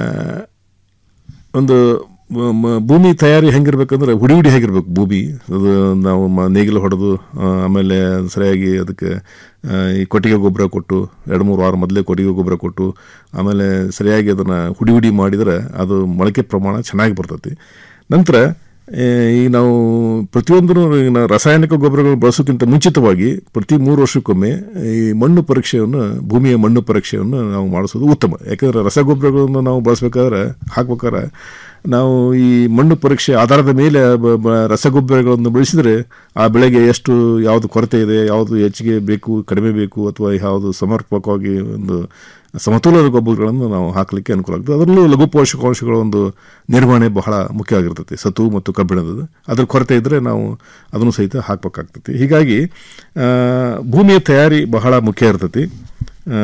ಒಂದು ಮ- ಮ- ಭೂಮಿ ತಯಾರಿ ಹೆಂಗಿರ್ಬೇಕಂದ್ರೆ ಹುಡಿ ಹುಡಿ ಹೇಗಿರ್ಬೇಕು ಭೂಮಿ ಅದು ನಾವು ಮ- ನೇಗಿಲು ಹೊಡೆದು ಆ, ಆಮೇಲೆ ಸರಿಯಾಗಿ ಅದಕ್ಕೆ ಆ, ಈ ಕೊಟ್ಟಿಗೆ ಗೊಬ್ಬರ ಕೊಟ್ಟು ಎರಡು ಮೂರು ವಾರ ಮೊದಲೇ ಕೊಟ್ಟಿಗೆ ಗೊಬ್ಬರ ಕೊಟ್ಟು ಆಮೇಲೆ ಸರಿಯಾಗಿ ಅದನ್ನು ಹುಡಿ ಹುಡಿ ಮಾಡಿದರೆ ಅದು ಮೊಳಕೆ ಪ್ರಮಾಣ ಚೆನ್ನಾಗಿ ಬರ್ತೈತಿ ನಂತರ ಆ, ಈ ನಾವು ಪ್ರತಿಯೊಂದು ರಾಸಾಯನಿಕ ಗೊಬ್ಬರಗಳು ಬಳಸೋಕ್ಕಿಂತ ಮುಂಚಿತವಾಗಿ ಪ್ರತಿ ಮೂರು ವರ್ಷಕ್ಕೊಮ್ಮೆ ಈ ಮಣ್ಣು ಪರೀಕ್ಷೆಯನ್ನು ಭೂಮಿಯ ಮಣ್ಣು ಪರೀಕ್ಷೆಯನ್ನು ನಾವು ಮಾಡಿಸೋದು ಉತ್ತಮ ಯಾಕಂದರೆ ರಸಗೊಬ್ಬರಗಳನ್ನು ನಾವು ಬಳಸಬೇಕಾದ್ರೆ ಹಾಕ್ಬೇಕಾದ್ರೆ ನಾವು ಈ ಮಣ್ಣು ಪರೀಕ್ಷೆ ಆಧಾರದ ಮೇಲೆ ಬ- ಬ- ರಸಗೊಬ್ಬರಗಳನ್ನು ಬೆಳೆಸಿದರೆ ಆ ಬೆಳೆಗೆ ಎಷ್ಟು ಯಾವುದು ಕೊರತೆ ಇದೆ ಯಾವುದು ಹೆಚ್ಚಿಗೆ ಬೇಕು ಕಡಿಮೆ ಬೇಕು ಅಥವಾ ಯಾವುದು ಸಮರ್ಪಕವಾಗಿ ಒಂದು ಸಮತೋಲನ ಗೊಬ್ಬರಗಳನ್ನು ನಾವು ಹಾಕಲಿಕ್ಕೆ ಅನುಕೂಲ ಆಗ್ತದೆ ಅದರಲ್ಲೂ ಲಘು ಪೋಷಕಾಂಶಗಳ ಒಂದು ನಿರ್ವಹಣೆ ಬಹಳ ಮುಖ್ಯ ಆಗಿರ್ತದೆ ಸತು ಮತ್ತು ಕಬ್ಬಿಣದ ಅದ್ರ ಕೊರತೆ ಇದ್ದರೆ ನಾವು ಅದನ್ನು ಸಹಿತ ಹಾಕಬೇಕಾಗ್ತದೆ ಹೀಗಾಗಿ ಆ, ಭೂಮಿಯ ತಯಾರಿ ಬಹಳ ಮುಖ್ಯ ಇರ್ತೈತಿ ಆ,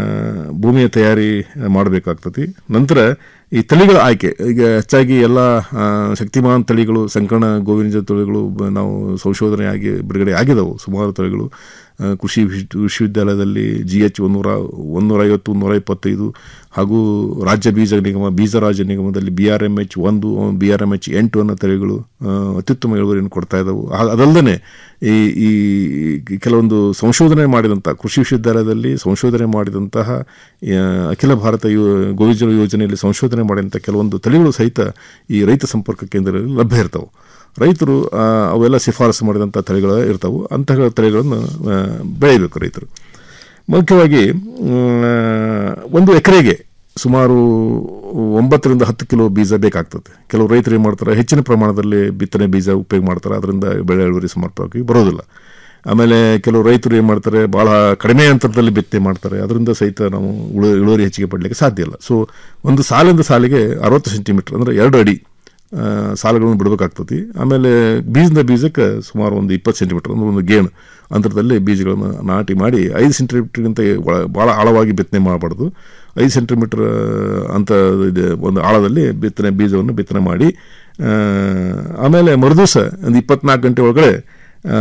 ಭೂಮಿಯ ತಯಾರಿ ಮಾಡಬೇಕಾಗ್ತತಿ ನಂತರ ಈ ತಳಿಗಳ ಆಯ್ಕೆ ಈಗ ಹೆಚ್ಚಾಗಿ ಎಲ್ಲ ಆ, ಶಕ್ತಿಮಾನ್ ತಳಿಗಳು ಸಂಕಣ ಗೋವಿನ ತಳಿಗಳು ಬ- ನಾವು ಸಂಶೋಧನೆ ಆಗಿ ಬಿಡುಗಡೆ ಆಗಿದವು ಸುಮಾರು ತಳಿಗಳು ಆ, ಕೃಷಿ ವಿಶ್ವ- ವಿಶ್ವವಿದ್ಯಾಲಯದಲ್ಲಿ ಜಿ ಎಚ್ ಒಂದೂರ ಒಂದೂರ ಐವತ್ತು ಒಂದೂರ ಇಪ್ಪತ್ತೈದು ಹಾಗೂ ರಾಜ್ಯ ಬೀಜ ನಿಗಮ ಬೀಜ ರಾಜ್ಯ ನಿಗಮದಲ್ಲಿ ಬಿ ಆರ್ ಎಮ್ ಎಚ್ ಒಂದು ಬಿ ಆರ್ ಎಮ್ ಎಚ್ ಎಂಟು ಅನ್ನೋ ತಳಿಗಳು ಆ, ಅತ್ಯುತ್ತಮ ಇಳುವರಿಯನ್ನು ಕೊಡ್ತಾ ಇದ್ದವು ಆ- ಅದಲ್ಲದೆ ಈ ಈ ಕೆಲವೊಂದು ಸಂಶೋಧನೆ ಮಾಡಿದಂಥ ಕೃಷಿ ವಿಶ್ವವಿದ್ಯಾಲಯದಲ್ಲಿ ಸಂಶೋಧನೆ ಮಾಡಿದಂತಹ ಆ, ಅಖಿಲ ಭಾರತ ಯೋ ಗೋವಿಜ ಯೋಜನೆಯಲ್ಲಿ ಸಂಶೋಧನೆ ಮಾಡಿದಂಥ ಕೆಲವೊಂದು ತಳಿಗಳು ಸಹಿತ ಈ ರೈತ ಸಂಪರ್ಕ ಕೇಂದ್ರದಲ್ಲಿ ಲಭ್ಯ ಇರ್ತವೆ ರೈತರು ಆ, ಅವೆಲ್ಲ ಶಿಫಾರಸು ಮಾಡಿದಂಥ ತಳಿಗಳು ಇರ್ತವೆ ಅಂತಹ ತಳಿಗಳನ್ನು ಆ, ಬೆಳಿಬೇಕು ರೈತರು ಮುಖ್ಯವಾಗಿ ಆ, ಒಂದು ಎಕರೆಗೆ ಸುಮಾರು ಒಂಬತ್ತರಿಂದ ಹತ್ತು ಕಿಲೋ ಬೀಜ ಬೇಕಾಗ್ತದೆ ಕೆಲವು ರೈತರು ಏನು ಮಾಡ್ತಾರೆ ಹೆಚ್ಚಿನ ಪ್ರಮಾಣದಲ್ಲಿ ಬಿತ್ತನೆ ಬೀಜ ಉಪಯೋಗ ಮಾಡ್ತಾರೆ ಅದರಿಂದ ಬೆಳೆ ಇಳುವರಿ ಸಮರ್ಪಕವಾಗಿ ಬರೋದಿಲ್ಲ ಆಮೇಲೆ ಕೆಲವು ರೈತರು ಏನು ಮಾಡ್ತಾರೆ ಭಾಳ ಕಡಿಮೆ ಅಂತರದಲ್ಲಿ ಬಿತ್ತನೆ ಮಾಡ್ತಾರೆ ಅದರಿಂದ ಸಹಿತ ನಾವು ಉಳು ಇಳುವರಿ ಹೆಚ್ಚಿಗೆ ಪಡಲಿಕ್ಕೆ ಸಾಧ್ಯ ಇಲ್ಲ ಸೊ ಒಂದು ಸಾಲಿಂದ ಸಾಲಿಗೆ ಅರವತ್ತು ಸೆಂಟಿಮೀಟರ್ ಅಂದರೆ ಎರಡು ಅಡಿ ಆ, ಸಾಲುಗಳನ್ನು ಬಿಡಬೇಕಾಗ್ತದೆ ಆಮೇಲೆ ಬೀಜದಿಂದ ಬೀಜಕ್ಕೆ ಸುಮಾರು ಒಂದು ಇಪ್ಪತ್ತು ಸೆಂಟಿಮೀಟರ್ ಅಂದ್ರೆ ಒಂದು ಗೇಣು ಅಂತರದಲ್ಲಿ ಬೀಜಗಳನ್ನು ನಾಟಿ ಮಾಡಿ ಐದು ಸೆಂಟಿಮೀಟರ್ಗಿಂತ ಒಳ- ಭಾಳ ಆಳವಾಗಿ ಬಿತ್ತನೆ ಮಾಡಬಾರ್ದು ಐದು ಸೆಂಟಿಮೀಟರ್ ಅಂತ ಇದೆ ಒಂದು ಆಳದಲ್ಲಿ ಬಿತ್ತನೆ ಬೀಜವನ್ನು ಬಿತ್ತನೆ ಮಾಡಿ ಆ, ಆಮೇಲೆ ಮರುದಿವಸ ಒಂದು ಇಪ್ಪತ್ನಾಲ್ಕು ಗಂಟೆ ಒಳಗಡೆ ಆ,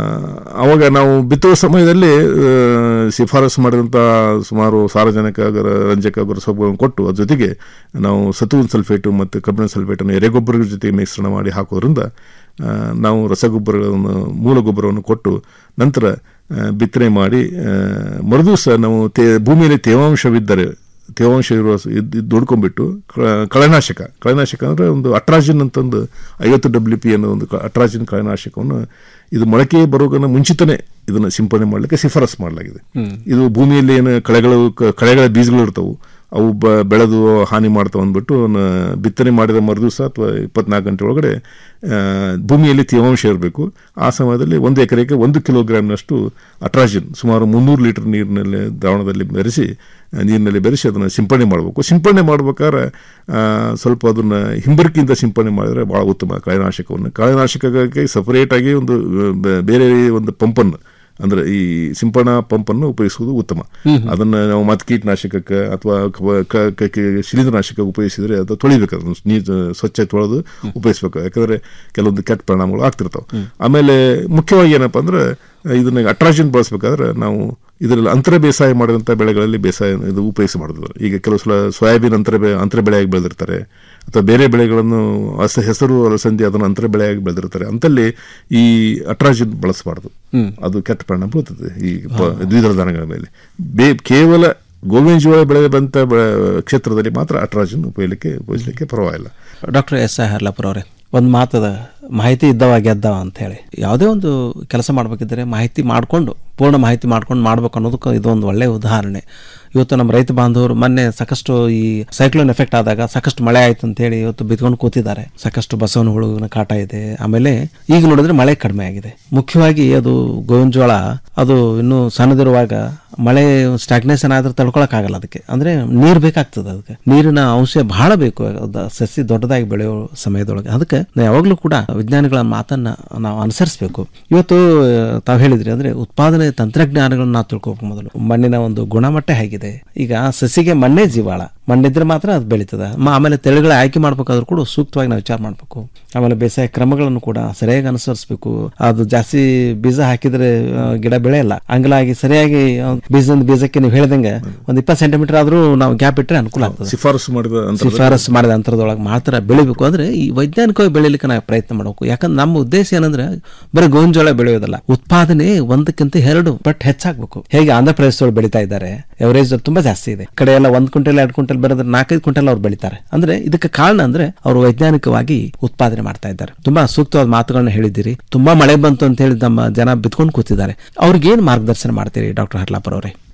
ಅವಾಗ ನಾವು ಬಿತ್ತುವ ಸಮಯದಲ್ಲಿ ಆ, ಶಿಫಾರಸು ಮಾಡಿದಂಥ ಸುಮಾರು ಸಾರಜನಕ ಗರ- ರಂಜಕ ಗೊರಸೊಬ್ಬಗಳನ್ನು ಕೊಟ್ಟು ಅದ್ರ ಜೊತೆಗೆ ನಾವು ಸತುವಿನ ಸಲ್ಫೇಟು ಮತ್ತು ಕಬ್ಬಿಣ ಸಲ್ಫೇಟನ್ನು ಎರೆಗೊಬ್ಬರದ ಜೊತೆಗೆ ಮಿಶ್ರಣ ಮಾಡಿ ಹಾಕೋದ್ರಿಂದ ಆ, ನಾವು ರಸಗೊಬ್ಬರಗಳನ್ನು ಮೂಲ ಗೊಬ್ಬರವನ್ನು ಕೊಟ್ಟು ನಂತರ ಆ, ಬಿತ್ತನೆ ಮಾಡಿ ಆ, ಮರುದಿವಸ ನಾವು ತೇ ಭೂಮಿಯಲ್ಲಿ ತೇವಾಂಶವಿದ್ದರೆ ತೇವಾಂಶ ಇರುವ ಸ- ಇದ್- ಇದ್ ದುಡ್ಕೊಂಡ್ಬಿಟ್ಟು ಕ- ಕಳೆನಾಶಕ ಕಳೆನಾಶಕ ಅಂದರೆ ಒಂದು ಅಟ್ರಾಜಿನ್ ಅಂತಂದು ಐವತ್ತು ಡಬ್ಲ್ಯೂ ಪಿ ಅನ್ನೋ ಒಂದು ಕ- ಅಟ್ರಾಜಿನ್ ಕಳೆನಾಶಕವನ್ನು ಇದು ಮೊಳಕೆ ಬರೋಗನ್ನ ಮುಂಚಿತನೇ ಇದನ್ನು ಸಿಂಪಡಣೆ ಮಾಡಲಿಕ್ಕೆ ಶಿಫಾರಸು ಮಾಡಲಾಗಿದೆ ಹ್ಮ್. ಇದು ಭೂಮಿಯಲ್ಲಿ ಏನು ಕಳೆಗಳು ಕ- ಕಳೆಗಳ ಬೀಜಗಳು ಇರ್ತವು ಅವು ಬ ಬೆಳೆದು ಹಾನಿ ಮಾಡ್ತಾವೆ ಅಂದ್ಬಿಟ್ಟು ನ- ಬಿತ್ತನೆ ಮಾಡಿದ ಮರುದಿವಸ ಅಥವಾ ಇಪ್ಪತ್ನಾಲ್ಕು ಗಂಟೆ ಒಳಗಡೆ ಆ, ಭೂಮಿಯಲ್ಲಿ ತೇವಾಂಶ ಇರಬೇಕು ಆ ಸಮಯದಲ್ಲಿ ಒಂದು ಎಕರೆಗೆ ಒಂದು ಕಿಲೋಗ್ರಾಮ್ನಷ್ಟು ಅಟ್ರಾಜಿನ್ ಸುಮಾರು ಮುನ್ನೂರು ಲೀಟರ್ ನೀರಿನಲ್ಲಿ ದ್ರಾವಣದಲ್ಲಿ ಬೆರೆಸಿ ಆ, ನೀರಿನಲ್ಲಿ ಬೆರೆಸಿ ಅದನ್ನು ಸಿಂಪಡಣೆ ಮಾಡಬೇಕು ಸಿಂಪಡಣೆ ಮಾಡ್ಬೇಕಾದ್ರೆ ಆ, ಸ್ವಲ್ಪ ಅದನ್ನು ಹಿಂಬರಿಕೆಯಿಂದ ಸಿಂಪಡಣೆ ಮಾಡಿದರೆ ಭಾಳ ಉತ್ತಮ ಕಳೆನಾಶಕವನ್ನು ಕಳೆನಾಶಕಕ್ಕೆ ಸಪರೇಟಾಗಿ ಒಂದು ಆ, ಬೆ- ಬೇರೆ ಒಂದು ಪಂಪನ್ನು ಅಂದ್ರೆ ಈ ಸಿಂಪಡಣಾ ಪಂಪನ್ನು ಉಪಯೋಗಿಸುವುದು ಉತ್ತಮ ಹ್ಮ್. ಅದನ್ನ ನಾವು ಮತ್ತೆ ಕೀಟನಾಶಕಕ್ಕೆ ಅಥವಾ ಕ- ಕ- ಕ- ಕ- ಶಿಲೀಂಧ್ರನಾಶಕ ಉಪಯೋಗಿಸಿದ್ರೆ ಅದು ತೊಳಿಬೇಕು ಅದನ್ನು ನೀರು ಸ್ವಚ್ಛ ತೊಳೆದು ಉಪಯೋಗಿಸ್ಬೇಕು ಯಾಕಂದ್ರೆ ಕೆಲವೊಂದು ಕೆಟ್ಟ ಪರಿಣಾಮಗಳು ಆಗ್ತಿರ್ತಾವೆ ಆಮೇಲೆ ಮುಖ್ಯವಾಗಿ ಏನಪ್ಪ ಅಂದ್ರೆ ಇದನ್ನ ಅಟ್ರಾಕ್ಷನ್ ಬಳಸಬೇಕಾದ್ರೆ ನಾವು ಇದರಲ್ಲಿ ಅಂತರ ಬೇಸಾಯ ಮಾಡಿದಂಥ ಬೆಳೆಗಳಲ್ಲಿ ಬೇಸಾಯ ಇದು ಉಪಯೋಗಿಸಬಾರ್ದು ಈಗ ಕೆಲವು ಸಲ ಸೋಯಾಬೀನ್ ಅಂತರ ಬೆ ಅಂತರ ಬೆಳೆಯಾಗಿ ಬೆಳೆದಿರ್ತಾರೆ ಅಥವಾ ಬೇರೆ ಬೆಳೆಗಳನ್ನು ಹಸ ಹೆಸರು ಅಲಸಂದಿ ಅದನ್ನು ಅಂತರ ಬೆಳೆಯಾಗಿ ಬೆಳೆದಿರ್ತಾರೆ ಅಂತಲ್ಲಿ ಈ ಅಟ್ರಾಜಿನ್ ಬಳಸಬಾರ್ದು ಹ್ಮ್. ಅದು ಕೆಟ್ಟ ಪರಿಣಾಮ ಬೀಳ್ತದೆ ಈ ಪ- ದ್ವಿದಳ ಧಾನ್ಯಗಳ ಮೇಲೆ ಬೇ ಕೇವಲ ಗೋವಿನ ಜೋಳ ಬೆಳೆ ಬಂತ ಬೆ- ಕ್ಷೇತ್ರದಲ್ಲಿ ಮಾತ್ರ ಅಟ್ರಾಜಿನ್ ಉಪಯೋಗಲಿಕ್ಕೆ ಉಪಯೋಗಿಸಲಿಕ್ಕೆ ಪರವಾಗಿಲ್ಲ ಡಾಕ್ಟರ್ ಎಸ್ ಐ ಹರ್ಲಾಪುರ ಅವರೇ ಒಂದು ಮಾತದ ಮಾಹಿತಿ ಇದ್ದವ ಗೆದ್ದವ ಅಂತ ಹೇಳಿ ಯಾವುದೇ ಒಂದು ಕೆಲಸ ಮಾಡಬೇಕಿದ್ರೆ ಮಾಹಿತಿ ಮಾಡಿಕೊಂಡು ಪೂರ್ಣ ಮಾಹಿತಿ ಮಾಡ್ಕೊಂಡು ಮಾಡ್ಬೇಕು ಅನ್ನೋದಕ್ಕೆ ಇದೊಂದು ಒಳ್ಳೆಯ ಉದಾಹರಣೆ ಇವತ್ತು ನಮ್ಮ ರೈತ ಬಾಂಧವರು ಮೊನ್ನೆ ಸಾಕಷ್ಟು ಈ ಸೈಕ್ಲೋನ್ ಎಫೆಕ್ಟ್ ಆದಾಗ ಸಾಕಷ್ಟು ಮಳೆ ಆಯ್ತು ಅಂತ ಹೇಳಿ ಇವತ್ತು ಬಿದ್ಕೊಂಡು ಕೂತಿದ್ದಾರೆ ಸಾಕಷ್ಟು ಬಸವನ ಹುಳುವಿನ ಕಾಟ ಇದೆ ಆಮೇಲೆ ಈಗ ನೋಡಿದ್ರೆ ಮಳೆ ಕಡಿಮೆ ಆಗಿದೆ ಮುಖ್ಯವಾಗಿ ಅದು ಗೋವಿನ ಜೋಳ ಅದು ಇನ್ನೂ ಸಣ್ಣದಿರುವಾಗ ಮಳೆ ಸ್ಟಾಗ್ನೇಷನ್ ಆದ್ರೆ ತಡ್ಕೊಳಕ್ಕಾಗಲ್ಲ ಅದಕ್ಕೆ ಅಂದ್ರೆ ನೀರು ಬೇಕಾಗ್ತದೆ ಅದಕ್ಕೆ ನೀರಿನ ಅಂಶ ಬಹಳ ಬೇಕು ಅದು ಸಸಿ ದೊಡ್ಡದಾಗಿ ಬೆಳೆಯೋ ಸಮಯದೊಳಗೆ ಅದಕ್ಕೆ ನಾವು ಯಾವಾಗಲೂ ಕೂಡ ವಿಜ್ಞಾನಿಗಳ ಮಾತನ್ನ ನಾವು ಅನುಸರಿಸಬೇಕು ಇವತ್ತು ತಾವು ಹೇಳಿದ್ರಿ ಅಂದ್ರೆ ಉತ್ಪಾದನೆ ತಂತ್ರಜ್ಞಾನಗಳನ್ನ ನಾವು ತಿಳ್ಕೊಬೇಕು ಮೊದಲು ಮಣ್ಣಿನ ಒಂದು ಗುಣಮಟ್ಟ ಹೇಗಿದೆ ಈಗ ಸಸಿಗೆ ಮಣ್ಣೇ ಜೀವಾಳ ಮಣ್ಣಿದ್ರೆ ಮಾತ್ರ ಅದು ಬೆಳೀತದೆ ಮ- ಆಮೇಲೆ ತಳಿಗಳ ಆಯ್ಕೆ ಮಾಡ್ಬೇಕಾದ್ರೂ ಕೂಡ ಸೂಕ್ತವಾಗಿ ನಾವು ವಿಚಾರ ಮಾಡಬೇಕು ಆಮೇಲೆ ಬೇಸಾಯ ಕ್ರಮಗಳನ್ನು ಕೂಡ ಸರಿಯಾಗಿ ಅನುಸರಿಸಬೇಕು ಅದು ಜಾಸ್ತಿ ಬೀಜ ಹಾಕಿದ್ರೆ ಆ, ಗಿಡ ಬೆಳೆಯಲ್ಲ ಹಂಗಲಾಗಿ ಸರಿಯಾಗಿ ಆ, ಬೀಜದಿಂದ ಬೀಜಕ್ಕೆ ನೀವು ಹೇಳ್ದಂಗೆ ಒಂದು ಇಪ್ಪತ್ತು ಸೆಂಟಿಮೀಟರ್ ಆದ್ರೂ ನಾವು ಗ್ಯಾಪ್ ಇಟ್ಟರೆ ಅನುಕೂಲ ಆಗ್ತದೆ ಶಿಫಾರಸು ಮಾಡಿದ ಅಂತರದಲ್ಲಿ- ಶಿಫಾರಸು ಮಾಡಿದ ಅಂತರದೊಳಗೆ ಮಾತ್ರ ಬೆಳಿಬೇಕು ಅಂದ್ರೆ ಈ ವೈಜ್ಞಾನಿಕವಾಗಿ ಬೆಳಿಲಿಕ್ಕೆ ನಾವು ಪ್ರಯತ್ನ ಮಾಡಬೇಕು ಯಾಕಂದ್ರೆ ನಮ್ಮ ಉದ್ದೇಶ ಏನಂದ್ರೆ ಬರೀ ಗೋವಿನ ಜೋಳ ಬೆಳೆಯೋದಲ್ಲ ಉತ್ಪಾದನೆ ಒಂದಕ್ಕಿಂತ ಎರಡು ಪಟ್ ಹೆಚ್ಚಾಗಬೇಕು ಹೇಗೆ ಆಂಧ್ರ ಪ್ರದೇಶದೊಳಗೆ ಬೆಳೀತಾ ಇದ್ದಾರೆ ಎವರೇಜ್ ತುಂಬಾ ಜಾಸ್ತಿ ಇದೆ ಈ ಕಡೆ ಎಲ್ಲ ಒಂದ್ ಕ್ವಿಂಟಲ್ ಎರಡು ಕ್ವಿಂಟಲ್ ಬರೋದ್ರೆ ನಾಲ್ಕೈದು ಕ್ವಿಂಟಲ್ ಅವ್ರು ಬೆಳಿತಾರೆ ಅಂದ್ರೆ ಇದಕ್ಕೆ ಕಾರಣ ಅಂದ್ರೆ ಅವರು ವೈಜ್ಞಾನಿಕವಾಗಿ ಉತ್ಪಾದನೆ ಮಾಡ್ತಾ ಇದ್ದಾರೆ ತುಂಬಾ ಸೂಕ್ತವಾದ ಮಾತುಗಳನ್ನ ಹೇಳಿದ್ದೀರಿ ತುಂಬಾ ಮಳೆ ಬಂತು ಅಂತ ಹೇಳಿ ನಮ್ಮ ಜನ ಬಿತ್ಕೊಂಡು ಕೂತಿದ್ದಾರೆ ಅವ್ರಿಗೆ ಏನ್ ಮಾರ್ಗದರ್ಶನ ಮಾಡ್ತೀರಿ ಡಾಕ್ಟರ್ ಹರ್ಲಾಪುರ ಅವರೇ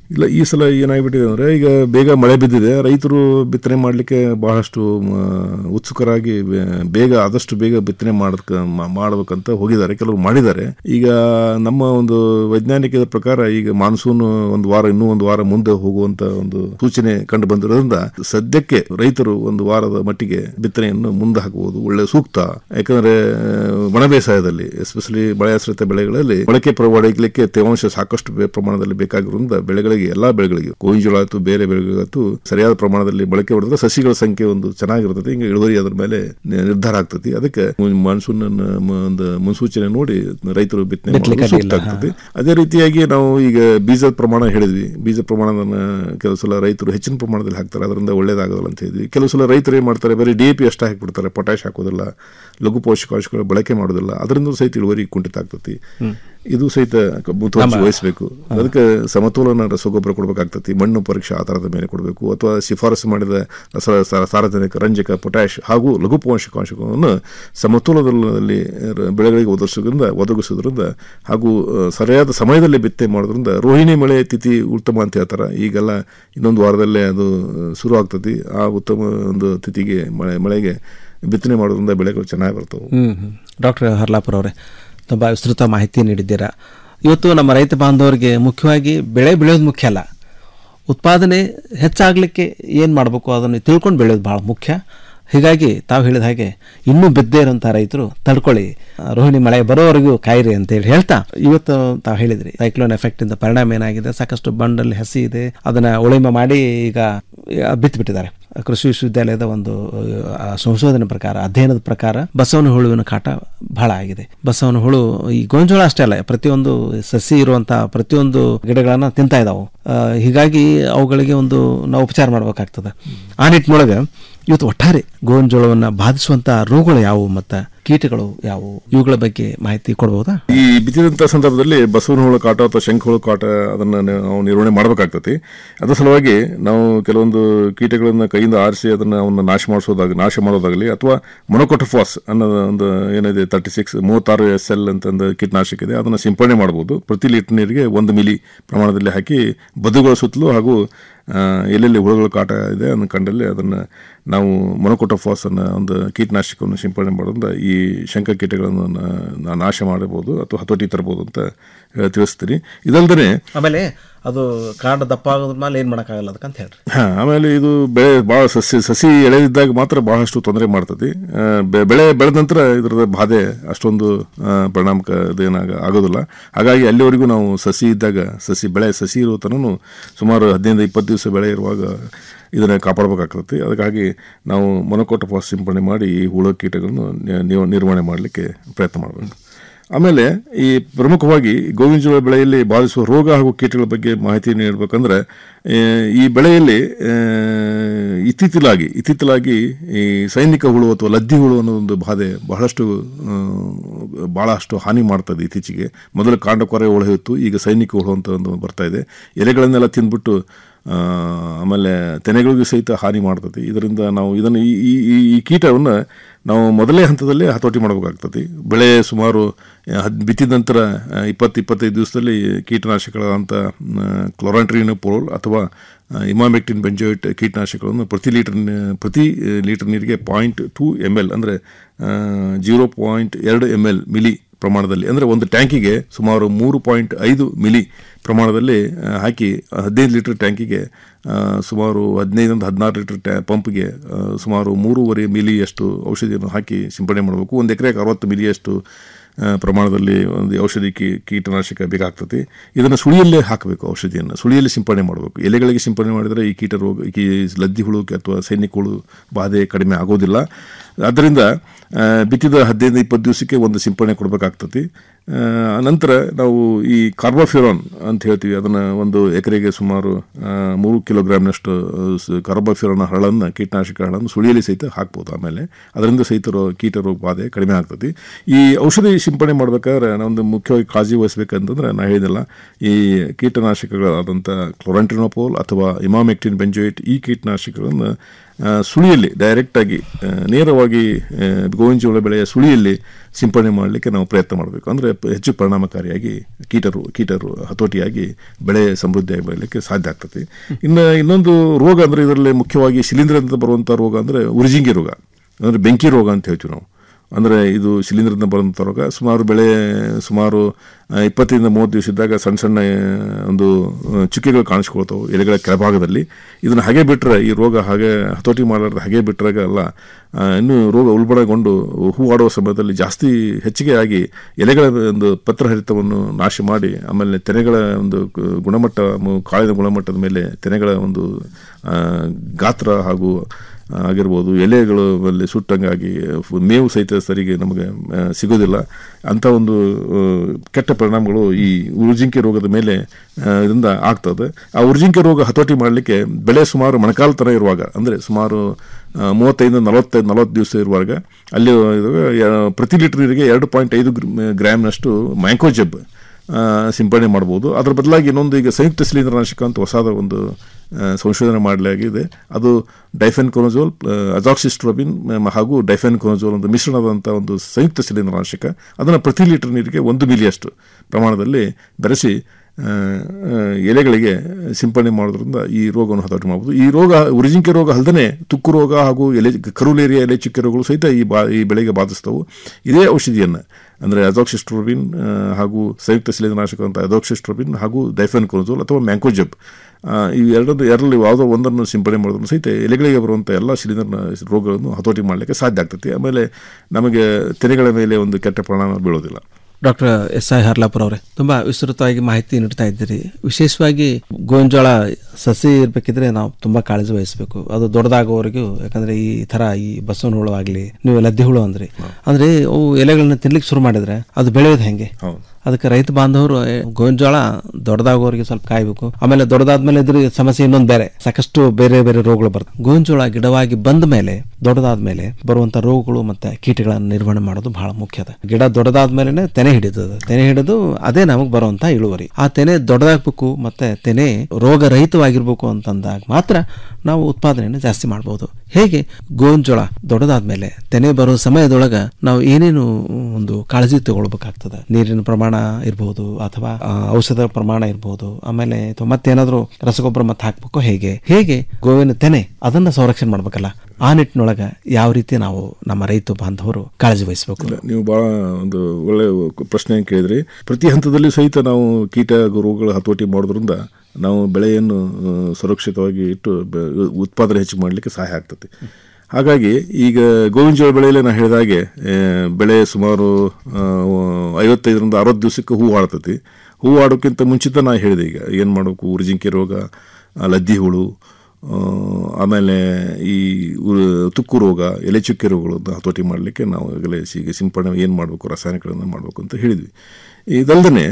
ಇಲ್ಲ ಈ ಸಲ ಏನಾಗ್ಬಿಟ್ಟಿದೆ ಅಂದರೆ ಈಗ ಬೇಗ ಮಳೆ ಬಿದ್ದಿದೆ ರೈತರು ಬಿತ್ತನೆ ಮಾಡಲಿಕ್ಕೆ ಬಹಳಷ್ಟು ಮ, ಉತ್ಸುಕರಾಗಿ ಬೇ- ಬೇಗ ಆದಷ್ಟು ಬೇಗ ಬಿತ್ತನೆ ಮಾಡಕ್ ಮಾ- ಮಾಡ್ಬೇಕಂತ ಹೋಗಿದ್ದಾರೆ ಕೆಲವರು ಮಾಡಿದ್ದಾರೆ ಈಗ ನಮ್ಮ ಒಂದು ವೈಜ್ಞಾನಿಕದ ಪ್ರಕಾರ ಈಗ ಮಾನ್ಸೂನ್ ಒಂದು ವಾರ ಇನ್ನೂ ಒಂದು ವಾರ ಮುಂದೆ ಹೋಗುವಂತ ಒಂದು ಸೂಚನೆ ಕಂಡು ಬಂದಿರೋದ್ರಿಂದ ಸದ್ಯಕ್ಕೆ ರೈತರು ಒಂದು ವಾರದ ಮಟ್ಟಿಗೆ ಬಿತ್ತನೆಯನ್ನು ಮುಂದೆ ಹಾಕಬಹುದು ಒಳ್ಳೆ ಸೂಕ್ತ ಯಾಕಂದ್ರೆ ಆ, ಒಣ ಬೇಸಾಯದಲ್ಲಿ ಎಸ್ಪೆಷಲಿ ಮಳೆಯಾಶ್ರಿತ ಬೆಳೆಗಳಲ್ಲಿ ಮೊಳಕೆ ಪಡೆಯಲಿಕ್ಕೆ ತೇವಾಂಶ ಸಾಕಷ್ಟು ಬೇ- ಪ್ರಮಾಣದಲ್ಲಿ ಬೇಕಾಗಿರೋದ್ರಿಂದ ಬೆಳೆಗಳಿಗೆ ಎಲ್ಲಾ ಬೆಳೆಗಳಿಗೆ ಗೋವಿನ ಆಯ್ತು ಬೇರೆ ಬೆಳೆಗಳಿಗಾಯ್ತು ಸರಿಯಾದ ಪ್ರಮಾಣದಲ್ಲಿ ಬಳಕೆ ಹೊಡೆದ್ರೆ ಸಸಿಗಳ ಸಂಖ್ಯೆ ಒಂದು ಚೆನ್ನಾಗಿರ್ತದೆ ಹಿಂಗೆ ಇಳುವರಿ ಅದ್ರ ಮೇಲೆ ನಿ- ನಿರ್ಧಾರ ಆಗ್ತದೆ ಅದಕ್ಕೆ ಮಾನ್ಸೂನ್ ಒಂದು ಮುನ್ಸೂಚನೆ ನೋಡಿ ರೈತರು ಬಿತ್ತನೆ ಬಿತ್ತಲಿಕ್ಕೆ ಮಾಡೋದು ಸೂಕ್ತ ಅಡ್ಡಿಲ್ಲ. ಆಗ್ತದೆ ಅದೇ ರೀತಿಯಾಗಿ ನಾವು ಈಗ ಬೀಜದ ಪ್ರಮಾಣ ಹೇಳಿದ್ವಿ ಬೀಜ ಪ್ರಮಾಣದನ್ನ ಕೆಲವು ಸಲ ರೈತರು ಹೆಚ್ಚಿನ ಪ್ರಮಾಣದಲ್ಲಿ ಹಾಕ್ತಾರೆ ಅದರಿಂದ ಒಳ್ಳೇದಾಗೋದಿಲ್ಲ ಅಂತ ಹೇಳಿದ್ವಿ ಕೆಲವು ಸಲ ರೈತರು ಏನ್ ಮಾಡ್ತಾರೆ ಬರೀ ಡಿ ಎ ಪಿ ಅಷ್ಟೇ ಹಾಕಿಬಿಡ್ತಾರೆ ಪೊಟ್ಯಾಶ್ ಹಾಕೋದಿಲ್ಲ ಲಘು ಪೋಷಕಾಂಶಗಳು ಬಳಕೆ ಮಾಡೋದಿಲ್ಲ ಅದರಿಂದ ಸಹಿತ ಇಳುವರಿ ಕುಂಠಿತ ಆಗ್ತತಿ ಇದು ಸಹಿತ ಮುತುವರ್ಜಿ ನಮ್ಮ- ವಹಿಸಬೇಕು ಅದಕ್ಕೆ ಸಮತೋಲನ ರಸಗೊಬ್ಬರ ಕೊಡಬೇಕಾಗ್ತತಿ ಮಣ್ಣು ಪರೀಕ್ಷೆ ಆಧಾರದ ಮೇಲೆ ಕೊಡಬೇಕು ಅಥವಾ ಶಿಫಾರಸು ಮಾಡಿದ ರಸ ಸ- ಸಾರಜನಕ ರಂಜಕ ಪೊಟ್ಯಾಶ್ ಹಾಗೂ ಲಘು ಪೋಷಕಾಂಶಗಳನ್ನು ಸಮತೋಲನದಲ್ಲಿ ರ- ಬೆಳೆಗಳಿಗೆ ಒದಗಿಸೋದ್ರಿಂದ ಒದಗಿಸೋದ್ರಿಂದ ಹಾಗೂ ಆ, ಸರಿಯಾದ ಸಮಯದಲ್ಲಿ ಬಿತ್ತನೆ ಮಾಡೋದ್ರಿಂದ ರೋಹಿಣಿ ಮಳೆ ತಿಥಿ ಉತ್ತಮ ಅಂತ ಹೇಳ್ತಾರೆ ಈಗೆಲ್ಲ ಇನ್ನೊಂದು ವಾರದಲ್ಲೇ ಅದು ಶುರು ಆಗ್ತತಿ ಆ ಉತ್ತಮ ಒಂದು ತಿಥಿಗೆ ಮಳೆ ಮಳೆಗೆ ಬಿತ್ತನೆ ಮಾಡೋದ್ರಿಂದ ಬೆಳೆಗಳು ಚೆನ್ನಾಗಿ ಬರ್ತವೆ ಹ್ಮ್ ಹ್ಮ್. ಡಾಕ್ಟರ್ ಹರ್ಲಾಪುರ ಅವರೇ ತುಂಬ ವಿಸ್ತೃತ ಮಾಹಿತಿ ನೀಡಿದ್ದೀರಾ ಇವತ್ತು ನಮ್ಮ ರೈತ ಬಾಂಧವರಿಗೆ ಮುಖ್ಯವಾಗಿ ಬೆಳೆ ಬೆಳೆಯೋದು ಮುಖ್ಯ ಅಲ್ಲ ಉತ್ಪಾದನೆ ಹೆಚ್ಚಾಗಲಿಕ್ಕೆ ಏನು ಮಾಡಬೇಕು ಅದನ್ನು ತಿಳ್ಕೊಂಡು ಬೆಳೆಯೋದು ಭಾಳ ಮುಖ್ಯ ಹೀಗಾಗಿ ತಾವು ಹೇಳಿದ ಹಾಗೆ ಇನ್ನೂ ಬಿದ್ದೇ ಇರೋಂಥ ರೈತರು ತಡ್ಕೊಳ್ಳಿ ಆ, ರೋಹಿಣಿ ಮಳೆ ಬರೋವರೆಗೂ ಕಾಯಿರಿ ಅಂತೇಳಿ ಹೇಳ್ತಾ ಇವತ್ತು ತಾವು ಹೇಳಿದ್ರಿ ಸೈಕ್ಲೋನ್ ಎಫೆಕ್ಟಿಂದ ಪರಿಣಾಮ ಏನಾಗಿದೆ ಸಾಕಷ್ಟು ಬಂಡಲ್ಲಿ ಹಸಿ ಇದೆ ಅದನ್ನು ಉಳಿಮೆ ಮಾಡಿ ಈಗ ಬಿತ್ತುಬಿಟ್ಟಿದ್ದಾರೆ ಕೃಷಿ ವಿಶ್ವವಿದ್ಯಾಲಯದ ಒಂದು ಆ, ಸಂಶೋಧನೆ ಪ್ರಕಾರ ಅಧ್ಯಯನದ ಪ್ರಕಾರ ಬಸವನ ಹುಳುವಿನ ಕಾಟ ಬಹಳ ಆಗಿದೆ ಬಸವನ ಹುಳು ಈ ಗೋಂಜೋಳ ಅಷ್ಟೇ ಅಲ್ಲ ಪ್ರತಿಯೊಂದು ಸಸಿ ಇರುವಂತ ಪ್ರತಿಯೊಂದು ಗಿಡಗಳನ್ನ ತಿಂತಾ ಇದಾವು ಆ, ಹೀಗಾಗಿ ಅವುಗಳಿಗೆ ಒಂದು ನಾವು ಉಪಚಾರ ಮಾಡ್ಬೇಕಾಗ್ತದೆ ಆ ನಿಟ್ಟಿನೊಳಗೆ ಇವತ್ತು ಒಟ್ಟಾರೆ ಗೋಂಜೋಳವನ್ನ ಬಾಧಿಸುವಂತ ರೋಗಗಳು ಯಾವುವು ಮತ್ತು ಕೀಟಗಳು ಯಾವುವು ಇವುಗಳ ಬಗ್ಗೆ ಮಾಹಿತಿ ಕೊಡಬಹುದಾ ಈ ಬಿತ್ತಿದಂಥ ಸಂದರ್ಭದಲ್ಲಿ ಬಸವನ ಹುಳು ಕಾಟ ಅಥವಾ ಶಂಖ ಹುಳು ಕಾಟ ಅದನ್ನ ನಾವು ನಿರ್ವಹಣೆ ಮಾಡಬೇಕಾಗ್ತತಿ ಅದ್ರ ಸಲುವಾಗಿ ನಾವು ಕೆಲವೊಂದು ಕೀಟಗಳನ್ನ ಕೈಯಿಂದ ಆರಿಸಿ ಅದನ್ನ ಅವನ್ನ ನಾಶ ಮಾಡಿಸೋದಾಗ ನಾಶ ಮಾಡೋದಾಗಲಿ ಅಥವಾ ಮೊನೊಕೊಟೋಫಾಸ್ ಅನ್ನೋ ಒಂದು ಏನಿದೆ ತರ್ಟಿ ಸಿಕ್ಸ್ ಮೂವತ್ತಾರು ಎಸ್ ಎಲ್ ಅಂತಂದು ಕೀಟನಾಶಕ ಇದೆ ಅದನ್ನ ಸಿಂಪಡಣೆ ಮಾಡಬಹುದು ಪ್ರತಿ ಲೀಟರ್ ನೀರಿಗೆ ಒಂದು ಮಿಲಿ ಪ್ರಮಾಣದಲ್ಲಿ ಹಾಕಿ ಬದುಗಳ ಸುತ್ತಲೂ ಹಾಗೂ ಆ, ಎಲ್ಲೆಲ್ಲಿ ಹುಳುಗಳ ಕಾಟ ಇದೆ ಅದನ್ನ ಕಂಡಲ್ಲಿ ಅದನ್ನು ನಾವು ಮೊನೊಕೊಟೋಫಾಸ್ ಅನ್ನೋ ಒಂದು ಕೀಟನಾಶಕವನ್ನು ಸಿಂಪಡಣೆ ಮಾಡೋದ್ರಿಂದ ಈ ಶಂಕ ಕೀಟಗಳನ್ನು ನಾ- ನಾಶ ಮಾಡಬಹುದು ಅಥವಾ ಹತೋಟಿ ತರಬಹುದು ಅಂತ ಆ, ತಿಳಿಸ್ತೀನಿ ಇದಲ್ದೇ ಆಮೇಲೆ ಅದು ಕಾಡು ದಪ್ಪ ಆಗೋದ್ರ ಮೇಲೆ ಏನು ಮಾಡೋಕ್ಕಾಗಲ್ಲ ಅದಕ್ಕಂತ ಹೇಳ್ರಿ ಹಾ ಆಮೇಲೆ ಇದು ಬೆಳೆ ಭಾಳ ಸಸಿ ಸಸಿ ಎಳೆದಿದ್ದಾಗ ಮಾತ್ರ ಬಹಳಷ್ಟು ತೊಂದರೆ ಮಾಡ್ತತಿ ಆ, ಬೆ- ಬೆಳೆ ಬೆಳೆದ ನಂತರ ಇದರದ ಬಾಧೆ ಅಷ್ಟೊಂದು ಆ, ಪರಿಣಾಮಕ ಇದೇನಾಗ ಆಗೋದಿಲ್ಲ ಹಾಗಾಗಿ ಅಲ್ಲಿವರೆಗೂ ನಾವು ಸಸಿ ಇದ್ದಾಗ ಸಸಿ ಬೆಳೆ ಸಸಿ ಇರೋ ತನೂ ಸುಮಾರು ಹದಿನೈದು ಇಪ್ಪತ್ತು ದಿವಸ ಬೆಳೆ ಇರುವಾಗ ಇದನ್ನು ಕಾಪಾಡಬೇಕಾಗ್ತದೆ ಅದಕ್ಕಾಗಿ ನಾವು ಮೊನಕೋಟೋಫಾಸ್ ಸಿಂಪಡಣೆ ಮಾಡಿ ಈ ಹುಳ ಕೀಟಗಳನ್ನು ನಿ- ನಿವ- ನಿರ್ವಹಣೆ ಮಾಡಲಿಕ್ಕೆ ಪ್ರಯತ್ನ ಮಾಡಬೇಕು ಆಮೇಲೆ ಈ ಪ್ರಮುಖವಾಗಿ ಗೋವಿನ ಜೋಳ ಬೆಳೆಯಲ್ಲಿ ಬಾಧಿಸುವ ರೋಗ ಹಾಗೂ ಕೀಟಗಳ ಬಗ್ಗೆ ಮಾಹಿತಿ ನೀಡಬೇಕಂದ್ರೆ ಆ, ಈ ಬೆಳೆಯಲ್ಲಿ ಆ, ಇತ್ತೀಚಲಾಗಿ ಇತ್ತೀಚಲಾಗಿ ಈ ಸೈನಿಕ ಹುಳು ಅಥವಾ ಲದ್ದಿ ಹುಳು ಅನ್ನೋ ಒಂದು ಬಾಧೆ ಬಹಳಷ್ಟು ಆ, ಬಹಳಷ್ಟು ಹಾನಿ ಮಾಡ್ತದೆ ಇತ್ತೀಚೆಗೆ ಮೊದಲು ಕಾಂಡಕೊರೆ ಹುಳು ಇತ್ತು ಈಗ ಸೈನಿಕ ಹುಳು ಅಂತ ಒಂದು ಬರ್ತಾ ಇದೆ ಎಲೆಗಳನ್ನೆಲ್ಲ ತಿಂದ್ಬಿಟ್ಟು ಆ, ಆಮೇಲೆ ತೆನೆಗಳಿಗೂ ಸಹಿತ ಹಾನಿ ಮಾಡ್ತದೆ ಇದರಿಂದ ನಾವು ಇದನ್ನು ಈ ಈ- ಈ ಈ ಕೀಟವನ್ನು ನಾವು ಮೊದಲೇ ಹಂತದಲ್ಲೇ ಹತೋಟಿ ಮಾಡಬೇಕಾಗ್ತದೆ ಬೆಳೆ ಸುಮಾರು ಹದ್ ಬಿತ್ತಿದ ನಂತರ ಆ, ಇಪ್ಪತ್ತು ಇಪ್ಪತ್ತೈದು ದಿವಸದಲ್ಲಿ ಕೀಟನಾಶಕಗಳಂತ ಕ್ಲೋರಾಂಟ್ರಿನೋಪೋಲ್ ಅಥವಾ ಇಮಾಮೆಕ್ಟಿನ್ ಬೆಂಜೋಯಿಟ್ ಕೀಟನಾಶಕಗಳನ್ನು ಪ್ರತಿ ಲೀಟರ್ ನ- ಪ್ರತಿ ಲೀಟರ್ ನೀರಿಗೆ ಪಾಯಿಂಟ್ ಟೂ ಎಮ್ ಎಲ್ ಅಂದರೆ ಜೀರೋ ಪಾಯಿಂಟ್ ಎರಡು ಎಮ್ ಎಲ್ ಮಿಲಿ ಪ್ರಮಾಣದಲ್ಲಿ ಅಂದರೆ ಒಂದು ಟ್ಯಾಂಕಿಗೆ ಸುಮಾರು ಮೂರು ಪಾಯಿಂಟ್ ಐದು ಮಿಲಿ ಪ್ರಮಾಣದಲ್ಲಿ ಆ, ಹಾಕಿ ಹದಿನೈದು ಲೀಟರ್ ಟ್ಯಾಂಕಿಗೆ ಆ, ಸುಮಾರು ಹದಿನೈದರಿಂದ ಹದಿನಾರು ಲೀಟರ್ ಟ್ಯಾ ಪಂಪ್ಗೆ ಆ, ಸುಮಾರು ಮೂರುವರೆ ಮಿಲಿಯಷ್ಟು ಔಷಧಿಯನ್ನು ಹಾಕಿ ಸಿಂಪಡಣೆ ಮಾಡಬೇಕು ಒಂದು ಎಕರೆಗೆ ಅರವತ್ತು ಮಿಲಿಯಷ್ಟು ಆ, ಪ್ರಮಾಣದಲ್ಲಿ ಒಂದು ಔಷಧಿ ಕೀ ಕೀಟನಾಶಕ ಬೇಕಾಗ್ತದೆ ಇದನ್ನು ಸುಳಿಯಲ್ಲೇ ಹಾಕಬೇಕು ಔಷಧಿಯನ್ನು ಸುಳಿಯಲ್ಲಿ ಸಿಂಪಡಣೆ ಮಾಡಬೇಕು ಎಲೆಗಳಿಗೆ ಸಿಂಪಡಣೆ ಮಾಡಿದರೆ ಈ ಕೀಟ ರೋಗ ಈ ಲದ್ದಿ ಹುಳು ಅಥವಾ ಸೈನಿಕ ಹುಳು ಬಾಧೆ ಕಡಿಮೆ ಆಗೋದಿಲ್ಲ ಆದ್ದರಿಂದ ಆ, ಬಿತ್ತಿದ ಹದಿನೈದು ಇಪ್ಪತ್ತು ದಿವಸಕ್ಕೆ ಒಂದು ಸಿಂಪಡಣೆ ಕೊಡಬೇಕಾಗ್ತದೆ ಆ, ನಂತರ ನಾವು ಈ ಕಾರ್ಬೋಫ್ಯೂರಾನ್ ಅಂತ ಹೇಳ್ತೀವಿ ಅದನ್ನು ಒಂದು ಎಕರೆಗೆ ಸುಮಾರು ಆ, ಮೂರು ಕಿಲೋಗ್ರಾಮ್ನಷ್ಟು ಸ- ಕಾರ್ಬೋಫ್ಯೂರಾನ್ ಹರಳನ್ನು ಕೀಟನಾಶಕ ಹರಳನ್ನು ಸುಳಿಯಲ್ಲಿ ಸಹಿತ ಹಾಕ್ಬೋದು ಆಮೇಲೆ ಅದರಿಂದ ಸಹಿತ ರೋ ಕೀಟ ರೋಗ ಬಾಧೆ ಕಡಿಮೆ ಆಗ್ತದೆ ಈ ಔಷಧಿ ಸಿಂಪಡಣೆ ಮಾಡಬೇಕಾದ್ರೆ ನಾವೊಂದು ಮುಖ್ಯವಾಗಿ ಕಾಳಜಿ ವಹಿಸಬೇಕಂತಂದ್ರೆ ನಾ ಹೇಳಿದಿಲ್ಲ ಈ ಕೀಟನಾಶಕಗಳಾದಂಥ ಕ್ಲೋರಂಟ್ರಿನೋಪೋಲ್ ಅಥವಾ ಇಮಾಮೆಕ್ಟಿನ್ ಬೆಂಜೋಯಿಟ್ ಈ ಕೀಟನಾಶಕಗಳನ್ನು ಆ, ಸುಳಿಯಲ್ಲಿ ಡೈರೆಕ್ಟಾಗಿ ಆ, ನೇರವಾಗಿ ಆ, ಗೋವಿನ ಜೋಳ ಬೆಳೆಯ ಸುಳಿಯಲ್ಲಿ ಸಿಂಪಡಣೆ ಮಾಡಲಿಕ್ಕೆ ನಾವು ಪ್ರಯತ್ನ ಮಾಡಬೇಕು ಅಂದರೆ ಹೆಚ್ಚು ಪರಿಣಾಮಕಾರಿಯಾಗಿ ಕೀಟರು ಕೀಟರು ಹತೋಟಿಯಾಗಿ ಬೆಳೆ ಸಮೃದ್ಧಿಯಾಗಿ ಬೆಳಲಿಕ್ಕೆ ಸಾಧ್ಯ ಆಗ್ತದೆ ಇನ್ನು ಇನ್ನೊಂದು ರೋಗ ಅಂದರೆ ಇದರಲ್ಲಿ ಮುಖ್ಯವಾಗಿ ಶಿಲೀಂಧ್ರದಿಂದ ಬರುವಂಥ ರೋಗ ಅಂದರೆ ಉರಿಜಿಂಗಿ ರೋಗ ಅಂದರೆ ಬೆಂಕಿ ರೋಗ ಅಂತ ಹೇಳ್ತೀವಿ ನಾವು ಅಂದರೆ ಇದು ಶಿಲೀಂಧ್ರದಿಂದ ಬರುವಂಥ ರೋಗ ಸುಮಾರು ಬೆಳೆ ಸುಮಾರು ಆ, ಇಪ್ಪತ್ತರಿಂದ ಮೂವತ್ತು ದಿವಸ ಇದ್ದಾಗ ಸಣ್ಣ ಸಣ್ಣ ಆ, ಒಂದು ಆ, ಚುಕ್ಕೆಗಳು ಕಾಣಿಸ್ಕೊಳ್ತಾವೆ ಎಲೆಗಳ ಕೆಳಭಾಗದಲ್ಲಿ ಇದನ್ನು ಹಾಗೆ ಬಿಟ್ಟರೆ ಈ ರೋಗ ಹಾಗೆ ಹತೋಟಿ ಮಾಡಲಾರ್ದು ಹಾಗೆ ಬಿಟ್ಟರಾಗ ಅಲ್ಲ ಆ, ಇನ್ನು ರೋಗ ಉಲ್ಬಣಗೊಂಡು ಹೂವಾಡುವ ಸಮಯದಲ್ಲಿ ಜಾಸ್ತಿ ಹೆಚ್ಚಿಗೆ ಆಗಿ ಎಲೆಗಳ ಒಂದು ಪತ್ರಹರಿತವನ್ನು ನಾಶ ಮಾಡಿ ಆಮೇಲೆ ತೆನೆಗಳ ಒಂದು ಗ- ಗುಣಮಟ್ಟ ಮು- ಕಾಳಿನ ಗುಣಮಟ್ಟದ ಮೇಲೆ ತೆನೆಗಳ ಒಂದು ಆ, ಗಾತ್ರ ಹಾಗೂ ಆಗಿರ್ಬೋದು ಎಲೆಗಳು ಅಲ್ಲಿ ಸುಟ್ಟಂಗಾಗಿ ಫು- ಮೇವು ಸಹಿತ ಸರಿಗೆ ನಮಗೆ ಆ, ಸಿಗೋದಿಲ್ಲ ಅಂಥ ಒಂದು ಆ, ಕೆಟ್ಟ ಪರಿಣಾಮಗಳು ಈ ಉರ್ಜಿಂಕೆ ರೋಗದ ಮೇಲೆ ಆ, ಇದರಿಂದ ಆಗ್ತದೆ ಆ ಉರ್ಜಿಂಕೆ ರೋಗ ಹತೋಟಿ ಮಾಡಲಿಕ್ಕೆ ಬೆಳೆ ಸುಮಾರು ಮೊಣಕಾಲು ಥರ ಇರುವಾಗ ಅಂದರೆ ಸುಮಾರು ಆ, ಮೂವತ್ತೈದು ನಲವತ್ತೈದು ನಲವತ್ತು ದಿವಸ ಇರುವಾಗ ಅಲ್ಲಿ ಇದು, ಆ, ಪ್ರತಿ ಲೀಟರ್ ನೀರಿಗೆ ಎರಡು ಪಾಯಿಂಟ್ ಐದು ಗ್ರಾಮ್ನಷ್ಟು ಮ್ಯಾಂಕೋಜೆಬ್ ಆ, ಸಿಂಪಡಣೆ ಮಾಡ್ಬೋದು ಅದರ ಬದಲಾಗಿ ಇನ್ನೊಂದು ಈಗ ಸಂಯುಕ್ತ ಶಿಲೀಂಧ್ರನಾಶಕ ಅಂತ ಹೊಸದ ಒಂದು ಆ, ಸಂಶೋಧನೆ ಮಾಡಲಾಗಿದೆ ಅದು ಡೈಫೆನ್ ಕೊನೋಜೋಲ್ ಅಜಾಕ್ಸಿಸ್ಟ್ರೋಬಿನ್ ಮ- ಹಾಗೂ ಡೈಫೆನ್ ಕೊನೋಜೋಲ್ ಒಂದು ಮಿಶ್ರಣವಾದಂಥ ಒಂದು ಸಂಯುಕ್ತ ಶಿಲೀಂಧ್ರನಾಶಕ ಅದನ್ನು ಪ್ರತಿ ಲೀಟರ್ ನೀರಿಗೆ ಒಂದು ಮಿಲಿಯಷ್ಟು ಪ್ರಮಾಣದಲ್ಲಿ ಬೆರೆಸಿ ಆ, ಆ, ಎಲೆಗಳಿಗೆ ಸಿಂಪಡಣೆ ಮಾಡೋದ್ರಿಂದ ಈ ರೋಗವನ್ನು ಹತೋಟಿ ಮಾಡಬಹುದು ಈ ರೋಗ ಉರಿಜಿಂಕೆ ರೋಗ ಅಲ್ಲದೆ ತುಕ್ಕು ರೋಗ ಹಾಗೂ ಎಲೆ ಕರುಲೇರಿಯ ಎಲೆ ಚುಕ್ಕೆ ರೋಗಗಳು ಸಹಿತ ಈ ಬಾ ಈ ಬೆಳೆಗೆ ಬಾಧಿಸ್ತವು ಇದೇ ಔಷಧಿಯನ್ನು ಅಂದರೆ ಅಜಾಕ್ಸಿಸ್ಟ್ರೋಬಿನ್ ಆ, ಹಾಗೂ ಸಂಯುಕ್ತ ಶಿಲೀಂಧ್ರನಾಶಕ ಅಂತ ಅಜಾಕ್ಸಿಸ್ಟ್ರೋಬಿನ್ ಹಾಗೂ ಡೈಫೆನ್ ಕೊನೋಜೋಲ್ ಅಥವಾ ಮ್ಯಾಂಕೋಜಬ್ ಈ ಎರಡನ್ನು ಎರಡರಲ್ಲಿ ಯಾವುದೋ ಒಂದನ್ನು ಸಿಂಪಡಣೆ ಮಾಡೋದ್ರೂ ಸಹಿತ ಎಲೆಗಳಿಗೆ ಬರುವಂಥ ಎಲ್ಲ ಶಿಲೀಂಧ್ರ ರೋಗಗಳನ್ನು ಹತೋಟಿ ಮಾಡಲಿಕ್ಕೆ ಸಾಧ್ಯ ಆಗ್ತದೆ ಆಮೇಲೆ ನಮಗೆ ತೆರೆಗಳ ಮೇಲೆ ಒಂದು ಕೆಟ್ಟ ಪರಿಣಾಮ ಬೀಳೋದಿಲ್ಲ ಡಾಕ್ಟರ್ ಎಸ್ ಐ ಹರ್ಲಾಪುರ ಅವರೇ ತುಂಬಾ ವಿಸ್ತೃತವಾಗಿ ಮಾಹಿತಿ ನೀಡ್ತಾ ಇದ್ದೀರಿ ವಿಶೇಷವಾಗಿ ಗೋವಿನ ಸಸಿ ಇರಬೇಕಿದ್ರೆ ನಾವು ತುಂಬಾ ಕಾಳಜಿ ವಹಿಸಬೇಕು ಅದು ದೊಡ್ಡದಾಗೋವರೆಗೂ ಯಾಕಂದ್ರೆ ಈ ತರ ಈ ಬಸವನ ಹುಳು ಆಗಲಿ ನೀವು ಲದ್ದಿ ಹುಳು ಅಂದ್ರಿ ಅಂದ್ರೆ ಅವು ಎಲೆಗಳನ್ನ ತಿನ್ಲಿಕ್ಕೆ ಶುರು ಮಾಡಿದ್ರೆ ಅದು ಬೆಳೆಯೋದು ಹೆಂಗೆ ಅದಕ್ಕೆ ರೈತ ಬಾಂಧವರು ಗೋವಿನ ಜೋಳ ದೊಡ್ಡದಾಗೋವರೆಗೆ ಸ್ವಲ್ಪ ಕಾಯ್ಬೇಕು ಆಮೇಲೆ ದೊಡ್ಡದಾದ್ಮೇಲೆ ಇದ್ರ ಸಮಸ್ಯೆ ಇನ್ನೊಂದು ಬೇರೆ ಸಾಕಷ್ಟು ಬೇರೆ ಬೇರೆ ರೋಗಗಳು ಬರ್ತವೆ ಗೋವಿನ ಜೋಳ ಗಿಡವಾಗಿ ಬಂದ ಮೇಲೆ ದೊಡ್ಡದಾದ್ಮೇಲೆ ಬರುವಂತ ರೋಗಗಳು ಮತ್ತೆ ಕೀಟಗಳನ್ನು ನಿರ್ವಹಣೆ ಮಾಡೋದು ಬಹಳ ಮುಖ್ಯ ಅದ ಗಿಡ ದೊಡ್ಡದಾದ್ಮೇಲೆ ತೆನೆ ಹಿಡಿತದೆ ತೆನೆ ಹಿಡಿದು ಅದೇ ನಮಗೆ ಬರುವಂತ ಇಳುವರಿ ಆ ತೆನೆ ದೊಡ್ಡದಾಗಬೇಕು ಮತ್ತೆ ತೆನೆ ರೋಗ ರಹಿತವಾಗಿರ್ಬೇಕು ಅಂತಂದಾಗ ಮಾತ್ರ ನಾವು ಉತ್ಪಾದನೆಯನ್ನು ಜಾಸ್ತಿ ಮಾಡಬಹುದು ಹೇಗೆ ಗೋವಿನ ಜೋಳ ದೊಡ್ಡದಾದ್ಮೇಲೆ ತೆನೆ ಬರೋ ಸಮಯದೊಳಗ ನಾವು ಏನೇನು ಒಂದು ಕಾಳಜಿ ತಗೊಳ್ಬೇಕಾಗ್ತದೆ ನೀರಿನ ಪ್ರಮಾಣ ಇರಬಹುದು ಅಥವಾ ಆ, ಔಷಧ ಪ್ರಮಾಣ ಇರಬಹುದು ಆಮೇಲೆ ಅಥವಾ ಮತ್ತೇನಾದ್ರೂ ರಸಗೊಬ್ಬರ ಮತ್ತೆ ಹಾಕ್ಬೇಕು ಹೇಗೆ ಹೇಗೆ ಗೋವಿನ ತೆನೆ ಅದನ್ನ ಸಂರಕ್ಷಣೆ ಮಾಡ್ಬೇಕಲ್ಲ ಆ ನಿಟ್ಟಿನೊಳಗ ಯಾವ ರೀತಿ ನಾವು ನಮ್ಮ ರೈತ ಬಾಂಧವರು ಕಾಳಜಿ ವಹಿಸಬೇಕು ಇಲ್ಲ, ನೀವು ಬಹಳ ಒಂದು ಒಳ್ಳೆ ಪ್ರಶ್ನೆ ಕೇಳಿದ್ರಿ ಪ್ರತಿ ಹಂತದಲ್ಲಿ ಸಹಿತ ನಾವು ಕೀಟ ರೋಗಗಳ ಹತೋಟಿ ಮಾಡೋದ್ರಿಂದ ನಾವು ಬೆಳೆಯನ್ನು ಆ, ಸುರಕ್ಷಿತವಾಗಿ ಇಟ್ಟು ಬೆ- ಉತ್ಪಾದನೆ ಹೆಚ್ಚು ಮಾಡಲಿಕ್ಕೆ ಸಹಾಯ ಆಗ್ತದೆ ಹಾಗಾಗಿ ಈಗ ಗೋವಿನ ಜೋಳ ಬೆಳೆಯಲ್ಲಿ ನಾನು ಹೇಳಿದಾಗೆ ಆ, ಬೆಳೆ ಸುಮಾರು ಆ, ಐವತ್ತೈದರಿಂದ ಅರವತ್ತು ದಿವಸಕ್ಕೆ ಹೂ ಆಡ್ತತಿ ಹೂ ಆಡೋಕ್ಕಿಂತ ಮುಂಚಿತ ನಾನು ಹೇಳಿದೆ ಈಗ ಏನು ಮಾಡಬೇಕು ಉರ್ಜಿಂಕೆ ರೋಗ ಆ, ಲದ್ದಿ ಹುಳು ಆ, ಆಮೇಲೆ ಈ ಉ- ತುಕ್ಕು ರೋಗ ಎಲೆ ಚುಕ್ಕೆ ರೋಗಗಳನ್ನು ಹತೋಟಿ ಮಾಡಲಿಕ್ಕೆ ನಾವು ಈಗಲೇ ಈಗ ಸಿಂಪಡಣೆ ಏನು ಮಾಡಬೇಕು ರಾಸಾಯನಿಕಗಳನ್ನು ಮಾಡಬೇಕು ಅಂತ ಹೇಳಿದ್ವಿ ಇದಲ್ಲದೆ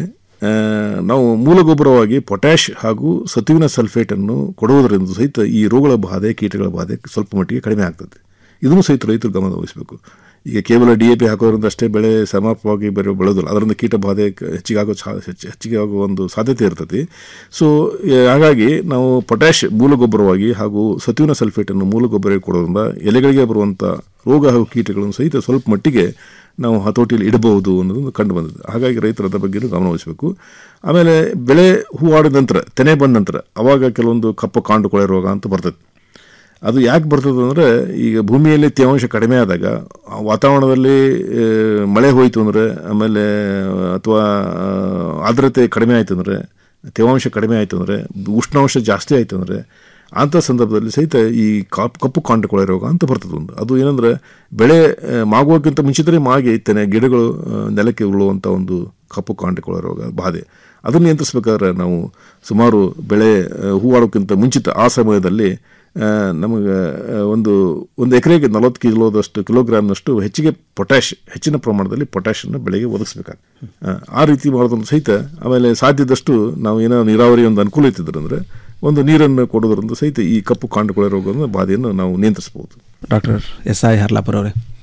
ನಾವು ಮೂಲ ಗೊಬ್ಬರವಾಗಿ ಪೊಟ್ಯಾಷ್ ಹಾಗೂ ಸತುವಿನ ಸಲ್ಫೇಟನ್ನು ಕೊಡುವುದರಿಂದ ಸಹಿತ ಈ ರೋಗಗಳ ಬಾಧೆ ಕೀಟಗಳ ಬಾಧೆ ಸ್ವಲ್ಪ ಮಟ್ಟಿಗೆ ಕಡಿಮೆ ಆಗ್ತದೆ ಇದನ್ನು ಸಹಿತ ರೈತರು ಗಮನ ವಹಿಸಬೇಕು ಈಗ ಕೇವಲ ಡಿ ಎ ಪಿ ಹಾಕೋದ್ರಿಂದ ಅಷ್ಟೇ ಬೆಳೆ ಸಮರ್ಪಕವಾಗಿ ಬೆಳೆ ಬೆಳೆಯೋದಿಲ್ಲ ಅದರಿಂದ ಕೀಟ ಬಾಧೆ ಕ- ಹೆಚ್ಚಿಗೆ ಆಗೋ ಛಾ- ಹೆಚ್ಚು- ಹೆಚ್ಚಿಗೆ ಆಗುವ ಒಂದು ಸಾಧ್ಯತೆ ಇರ್ತದೆ ಸೊ ಹಾಗಾಗಿ ನಾವು ಪೊಟ್ಯಾಷ್ ಮೂಲ ಗೊಬ್ಬರವಾಗಿ ಹಾಗೂ ಸತುವಿನ ಸಲ್ಫೇಟನ್ನು ಮೂಲ ಗೊಬ್ಬರ ಕೊಡೋದ್ರಿಂದ ಎಲೆಗಳಿಗೆ ಬರುವಂಥ ರೋಗ ಹಾಗೂ ಕೀಟಗಳನ್ನು ಸಹಿತ ಸ್ವಲ್ಪ ಮಟ್ಟಿಗೆ ನಾವು ಹತೋಟಿಯಲ್ಲಿ ಇಡಬಹುದು ಅನ್ನೋದು ಕಂಡು ಬಂದಿದೆ ಹಾಗಾಗಿ ರೈತರು ಅದರ ಬಗ್ಗೆನೂ ಗಮನ ವಹಿಸಬೇಕು ಆಮೇಲೆ ಬೆಳೆ ಹೂವಾಡಿದ ನಂತರ ತೆನೆ ಬಂದ ನಂತರ ಅವಾಗ ಕೆಲವೊಂದು ಕಪ್ಪು ಕಾಂಡು ಕೊಳೆ ರೋಗ ಅಂತ ಬರ್ತದೆ ಅದು ಯಾಕೆ ಬರ್ತದೆ ಅಂದರೆ ಈಗ ಭೂಮಿಯಲ್ಲಿ ತೇವಾಂಶ ಕಡಿಮೆ ಆದಾಗ ಆ ವಾತಾವರಣದಲ್ಲಿ ಆ, ಮಳೆ ಹೋಯಿತು ಅಂದರೆ ಆಮೇಲೆ ಅಥವಾ ಆ, ಆರ್ದ್ರತೆ ಕಡಿಮೆ ಆಯಿತು ಅಂದರೆ ತೇವಾಂಶ ಕಡಿಮೆ ಆಯಿತು ಅಂದರೆ ಉಷ್ಣಾಂಶ ಜಾಸ್ತಿ ಆಯಿತು ಅಂದರೆ ಅಂಥ ಸಂದರ್ಭದಲ್ಲಿ ಸಹಿತ ಈ ಕಾಪ್ ಕಪ್ಪು ಕಾಂಡ ಕೊಳೆ ರೋಗ ಅಂತ ಬರ್ತದೆ ಒಂದು ಅದು ಏನಂದ್ರೆ ಬೆಳೆ ಆ, ಮಾಗುವಕ್ಕಿಂತ ಮುಂಚಿತನೇ ಮಾಗಿ ತೆನೆ ಗಿಡಗಳು ಆ, ನೆಲಕ್ಕೆ ಉರುಳುವಂಥ ಒಂದು ಕಪ್ಪು ಕಾಂಡ ಕೊಳೆ ರೋಗ ಬಾಧೆ ಅದನ್ನು ನಿಯಂತ್ರಿಸಬೇಕಾದ್ರೆ ನಾವು ಸುಮಾರು ಬೆಳೆ ಆ, ಹೂವಾಡೋಕ್ಕಿಂತ ಮುಂಚಿತ ಆ ಸಮಯದಲ್ಲಿ ಆ, ನಮಗೆ ಆ, ಒಂದು ಒಂದು ಎಕರೆಗೆ ನಲವತ್ತು ಕಿಲೋದಷ್ಟು ಕಿಲೋಗ್ರಾಮ್ನಷ್ಟು ಹೆಚ್ಚಿಗೆ ಪೊಟ್ಯಾಶ್ ಹೆಚ್ಚಿನ ಪ್ರಮಾಣದಲ್ಲಿ ಪೊಟ್ಯಾಷನ್ನು ಬೆಳೆಗೆ ಒದಗಿಸ್ಬೇಕಾಗ್ತದೆ ಆ, ಆ ರೀತಿ ಮಾಡೋದ್ರಿಂದ ಸಹಿತ ಆಮೇಲೆ ಸಾಧ್ಯದಷ್ಟು ನಾವು ಏನೋ ನೀರಾವರಿ ಒಂದು ಅನುಕೂಲ ಇತ್ತಿದ್ರೆ ಅಂದರೆ ಒಂದು ನೀರನ್ನು ಕೊಡೋದ್ರಿಂದ ಸಹಿತ ಈ ಕಪ್ಪು ಕಾಂಡುಕೊಳೆ ರೋಗದ ಬಾಧೆಯನ್ನು ನಾವು ನಿಯಂತ್ರಿಸಬಹುದು ಡಾಕ್ಟರ್ ಎಸ್ ಐ ಹರ್ಲಾಪುರ ಅವರೇ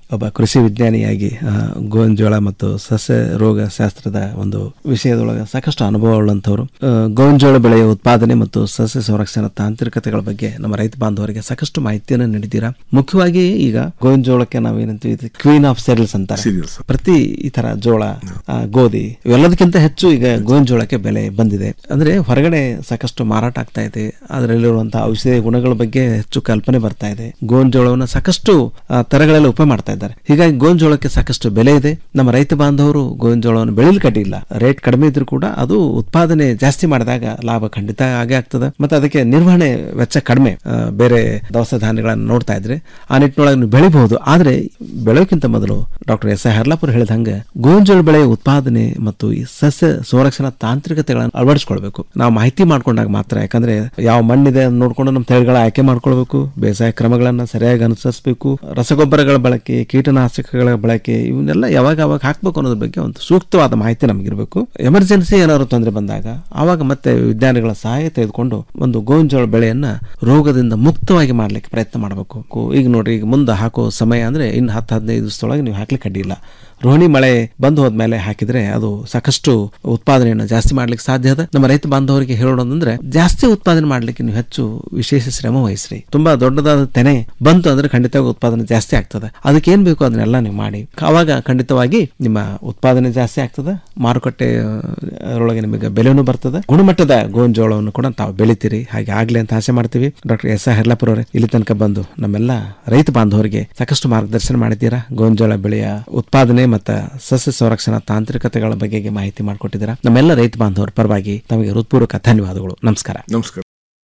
ಒಬ್ಬ ಕೃಷಿ ವಿಜ್ಞಾನಿಯಾಗಿ ಆ, ಗೋವಿನ ಜೋಳ ಮತ್ತು ಸಸ್ಯ ರೋಗ ಶಾಸ್ತ್ರದ ಒಂದು ವಿಷಯದೊಳಗೆ ಸಾಕಷ್ಟು ಅನುಭವ ಉಳ್ಳಂಥವ್ರು ಆ, ಗೋವಿನ ಜೋಳ ಬೆಳೆಯ ಉತ್ಪಾದನೆ ಮತ್ತು ಸಸ್ಯ ಸಂರಕ್ಷಣಾ ತಾಂತ್ರಿಕತೆಗಳ ಬಗ್ಗೆ ನಮ್ಮ ರೈತ ಬಾಂಧವರಿಗೆ ಸಾಕಷ್ಟು ಮಾಹಿತಿಯನ್ನು ನೀಡಿದ್ದೀರಾ ಮುಖ್ಯವಾಗಿ ಈಗ ಗೋವಿನ ಜೋಳಕ್ಕೆ ನಾವೇನಂತೀವಿ ಕ್ವೀನ್ ಆಫ್ ಸೆರಿಲ್ಸ್ ಅಂತಾರೆ ಪ್ರತಿ ಈ ತರ ಜೋಳ ಆ, ಗೋಧಿ ಇವೆಲ್ಲದಕ್ಕಿಂತ ಹೆಚ್ಚು ಈಗ ಗೋವಿನ ಜೋಳಕ್ಕೆ ಬೆಲೆ ಬಂದಿದೆ ಅಂದ್ರೆ ಹೊರಗಡೆ ಸಾಕಷ್ಟು ಮಾರಾಟ ಆಗ್ತಾ ಇದೆ ಅದರಲ್ಲಿರುವಂತಹ ಔಷಧಿ ಗುಣಗಳ ಬಗ್ಗೆ ಹೆಚ್ಚು ಕಲ್ಪನೆ ಬರ್ತಾ ಇದೆ ಗೋವಿನ ಜೋಳವನ್ನು ಸಾಕಷ್ಟು ಆ, ತರಗಳಲ್ಲಿ ಉಪಯೋಗ ಮಾಡ್ತಾ ಇದ್ದಾರೆ ಹೀಗಾಗಿ ಗೋವಿನ ಜೋಳಕ್ಕೆ ಸಾಕಷ್ಟು ಬೆಲೆ ಇದೆ ನಮ್ಮ ರೈತ ಬಾಂಧವರು ಗೋವಿನ ಜೋಳವನ್ನು ಬೆಳಿಲಿಕ್ಕೆ ಅಡ್ಡಿಲ್ಲ ರೇಟ್ ಕಡಿಮೆ ಇದ್ರೂ ಕೂಡ ಅದು ಉತ್ಪಾದನೆ ಜಾಸ್ತಿ ಮಾಡಿದಾಗ ಲಾಭ ಖಂಡಿತ ಆಗೇ ಆಗ್ತದೆ ಮತ್ತೆ ಅದಕ್ಕೆ ನಿರ್ವಹಣೆ ವೆಚ್ಚ ಕಡಿಮೆ ಆ, ಬೇರೆ ದವಸ ಧಾನ್ಯಗಳನ್ನು ನೋಡ್ತಾ ಇದ್ರೆ ಆ ನಿಟ್ಟಿನೊಳಗೆ ನೀವು ಬೆಳಿಬಹುದು ಆದ್ರೆ ಬೆಳೆಯೋಕ್ಕಿಂತ ಮೊದಲು ಡಾಕ್ಟರ್ ಎಸ್ ಐ ಹರ್ಲಾಪುರ್ ಹೇಳಿದಂಗೆ ಗೋವಿನ ಜೋಳ ಬೆಳೆಯ ಉತ್ಪಾದನೆ ಮತ್ತು ಈ ಸಸ್ಯ ಸಂರಕ್ಷಣಾ ತಾಂತ್ರಿಕತೆಗಳನ್ನು ಅಳವಡಿಸ್ಕೊಳ್ಬೇಕು ನಾವು ಮಾಹಿತಿ ಮಾಡ್ಕೊಂಡಾಗ ಮಾತ್ರ ಯಾಕಂದ್ರೆ ಯಾವ ಮಣ್ಣಿದೆ ಅಂತ ನೋಡ್ಕೊಂಡು ನಮ್ಮ ತಳಿಗಳ ಆಯ್ಕೆ ಮಾಡ್ಕೊಳ್ಬೇಕು ಬೇಸಾಯ ಕ್ರಮಗಳನ್ನ ಸರಿಯಾಗಿ ಅನುಸರಿಸಬೇಕು ರಸಗೊಬ್ಬರಗಳ ಬಳಕೆ ಕೀಟನಾಶಕಗಳ ಬಳಕೆ ಇವನ್ನೆಲ್ಲ ಯಾವಾಗ ಯಾವಾಗ ಹಾಕ್ಬೇಕು ಅನ್ನೋದ್ರ ಬಗ್ಗೆ ಒಂದು ಸೂಕ್ತವಾದ ಮಾಹಿತಿ ನಮಗಿರ್ಬೇಕು ಎಮರ್ಜೆನ್ಸಿ ಏನಾದ್ರು ತೊಂದರೆ ಬಂದಾಗ ಆವಾಗ ಮತ್ತೆ ವಿಜ್ಞಾನಿಗಳ ಸಹಾಯ ತೆಗೆದುಕೊಂಡು ಒಂದು ಗೋವಿನ ಜೋಳ ಬೆಳೆಯನ್ನ ರೋಗದಿಂದ ಮುಕ್ತವಾಗಿ ಮಾಡ್ಲಿಕ್ಕೆ ಪ್ರಯತ್ನ ಮಾಡಬೇಕು ಈಗ ನೋಡ್ರಿ ಈಗ ಮುಂದೆ ಹಾಕೋ ಸಮಯ ಅಂದ್ರೆ ಇನ್ನು ಹತ್ತು ಹದಿನೈದು ದಿವಸದೊಳಗೆ ನೀವು ಹಾಕ್ಲಿಕ್ಕೆ ಅಡ್ಡಿಲ್ಲ ರೋಹಿಣಿ ಮಳೆ ಬಂದು ಹೋದ್ಮೇಲೆ ಹಾಕಿದ್ರೆ ಅದು ಸಾಕಷ್ಟು ಉತ್ಪಾದನೆಯನ್ನು ಜಾಸ್ತಿ ಮಾಡ್ಲಿಕ್ಕೆ ಸಾಧ್ಯ ಅದ ನಮ್ಮ ರೈತ ಬಾಂಧವರಿಗೆ ಹೇಳೋದಂದ್ರೆ ಜಾಸ್ತಿ ಉತ್ಪಾದನೆ ಮಾಡ್ಲಿಕ್ಕೆ ನೀವು ಹೆಚ್ಚು ವಿಶೇಷ ಶ್ರಮ ವಹಿಸ್ರಿ ತುಂಬಾ ದೊಡ್ಡದಾದ ತೆನೆ ಬಂತು ಅಂದ್ರೆ ಖಂಡಿತವಾಗಿ ಉತ್ಪಾದನೆ ಜಾಸ್ತಿ ಆಗ್ತದೆ ಅದಕ್ಕೆ ಏನ್ ಬೇಕು ಅದನ್ನೆಲ್ಲ ನೀವು ಮಾಡಿ ಆವಾಗ ಖಂಡಿತವಾಗಿ ನಿಮ್ಮ ಉತ್ಪಾದನೆ ಜಾಸ್ತಿ ಆಗ್ತದೆ ಮಾರುಕಟ್ಟೆ ಆ, ಒಳಗೆ ನಿಮಗೆ ಬೆಲೆನೂ ಬರ್ತದೆ ಗುಣಮಟ್ಟದ ಗೋವಿನ ಜೋಳವನ್ನು ಕೂಡ ತಾವು ಬೆಳಿತೀರಿ ಹಾಗೆ ಆಗ್ಲಿ ಅಂತ ಆಸೆ ಮಾಡ್ತೀವಿ ಡಾಕ್ಟರ್ ಎಸ್ ಆರ್ ಹೆರ್ಲಾಪುರ ಅವರೇ ಇಲ್ಲಿ ತನಕ ಬಂದು ನಮ್ಮೆಲ್ಲ ರೈತ ಬಾಂಧವರಿಗೆ ಸಾಕಷ್ಟು ಮಾರ್ಗದರ್ಶನ ಮಾಡಿದ್ದೀರಾ ಗೋವಿನ ಜೋಳ ಬೆಳೆಯ ಉತ್ಪಾದನೆ ಮತ್ತು ಸಸ್ಯ ಸಂರಕ್ಷಣಾ ತಾಂತ್ರಿಕತೆಗಳ ಬಗೆಗೆ ಮಾಹಿತಿ ಮಾಡಿಕೊಟ್ಟಿದ್ದೀರಾ ನಮ್ಮೆಲ್ಲ ರೈತ ಬಾಂಧವರ ಪರವಾಗಿ ತಮಗೆ ಹೃತ್ಪೂರ್ವಕ ಧನ್ಯವಾದಗಳು ನಮಸ್ಕಾರ ನಮಸ್ಕಾರ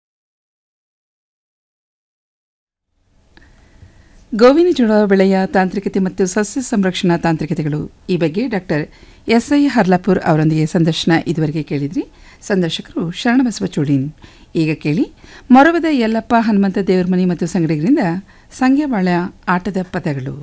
ಗೋವಿನ ಜೋಳ ಬೆಳೆಯ ತಾಂತ್ರಿಕತೆ ಮತ್ತು ಸಸ್ಯ ಸಂರಕ್ಷಣಾ ತಾಂತ್ರಿಕತೆಗಳು ಈ ಬಗ್ಗೆ ಡಾಕ್ಟರ್ ಎಸ್ ಐ ಹರ್ಲಾಪುರ್ ಅವರೊಂದಿಗೆ ಸಂದರ್ಶನ ಇದುವರೆಗೆ ಕೇಳಿದ್ರಿ ಸಂದರ್ಶಕರು ಶರಣಬಸವ ಚೋಳಿನ್ ಈಗ ಕೇಳಿ ಮೊರವದ ಯಲ್ಲಪ್ಪ ಹನುಮಂತ ದೇವರಮನಿ ಮತ್ತು ಸಂಗಡಿಗರಿಂದ ಸಂಗ್ಯಾಬಾಳ ಆಟದ ಪದಗಳು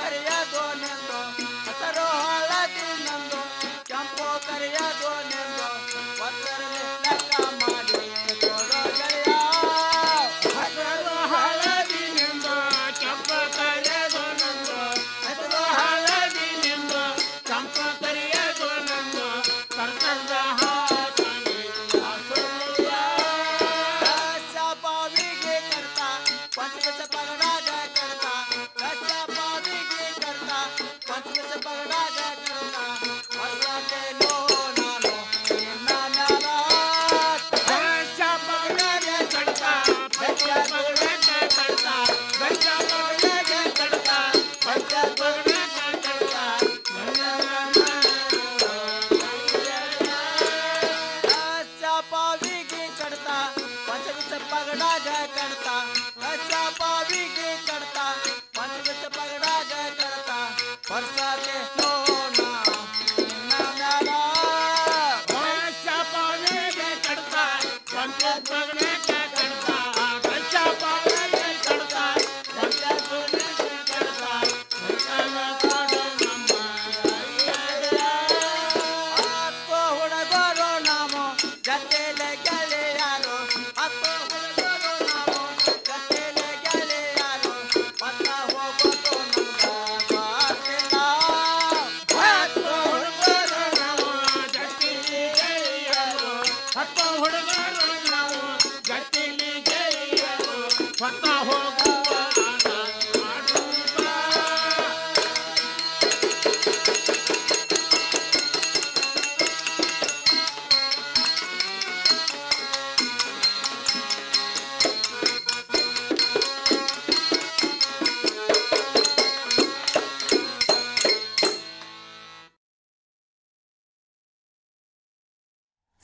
ಕೆಂಪು ಕರಿಯದು ನಿಂದು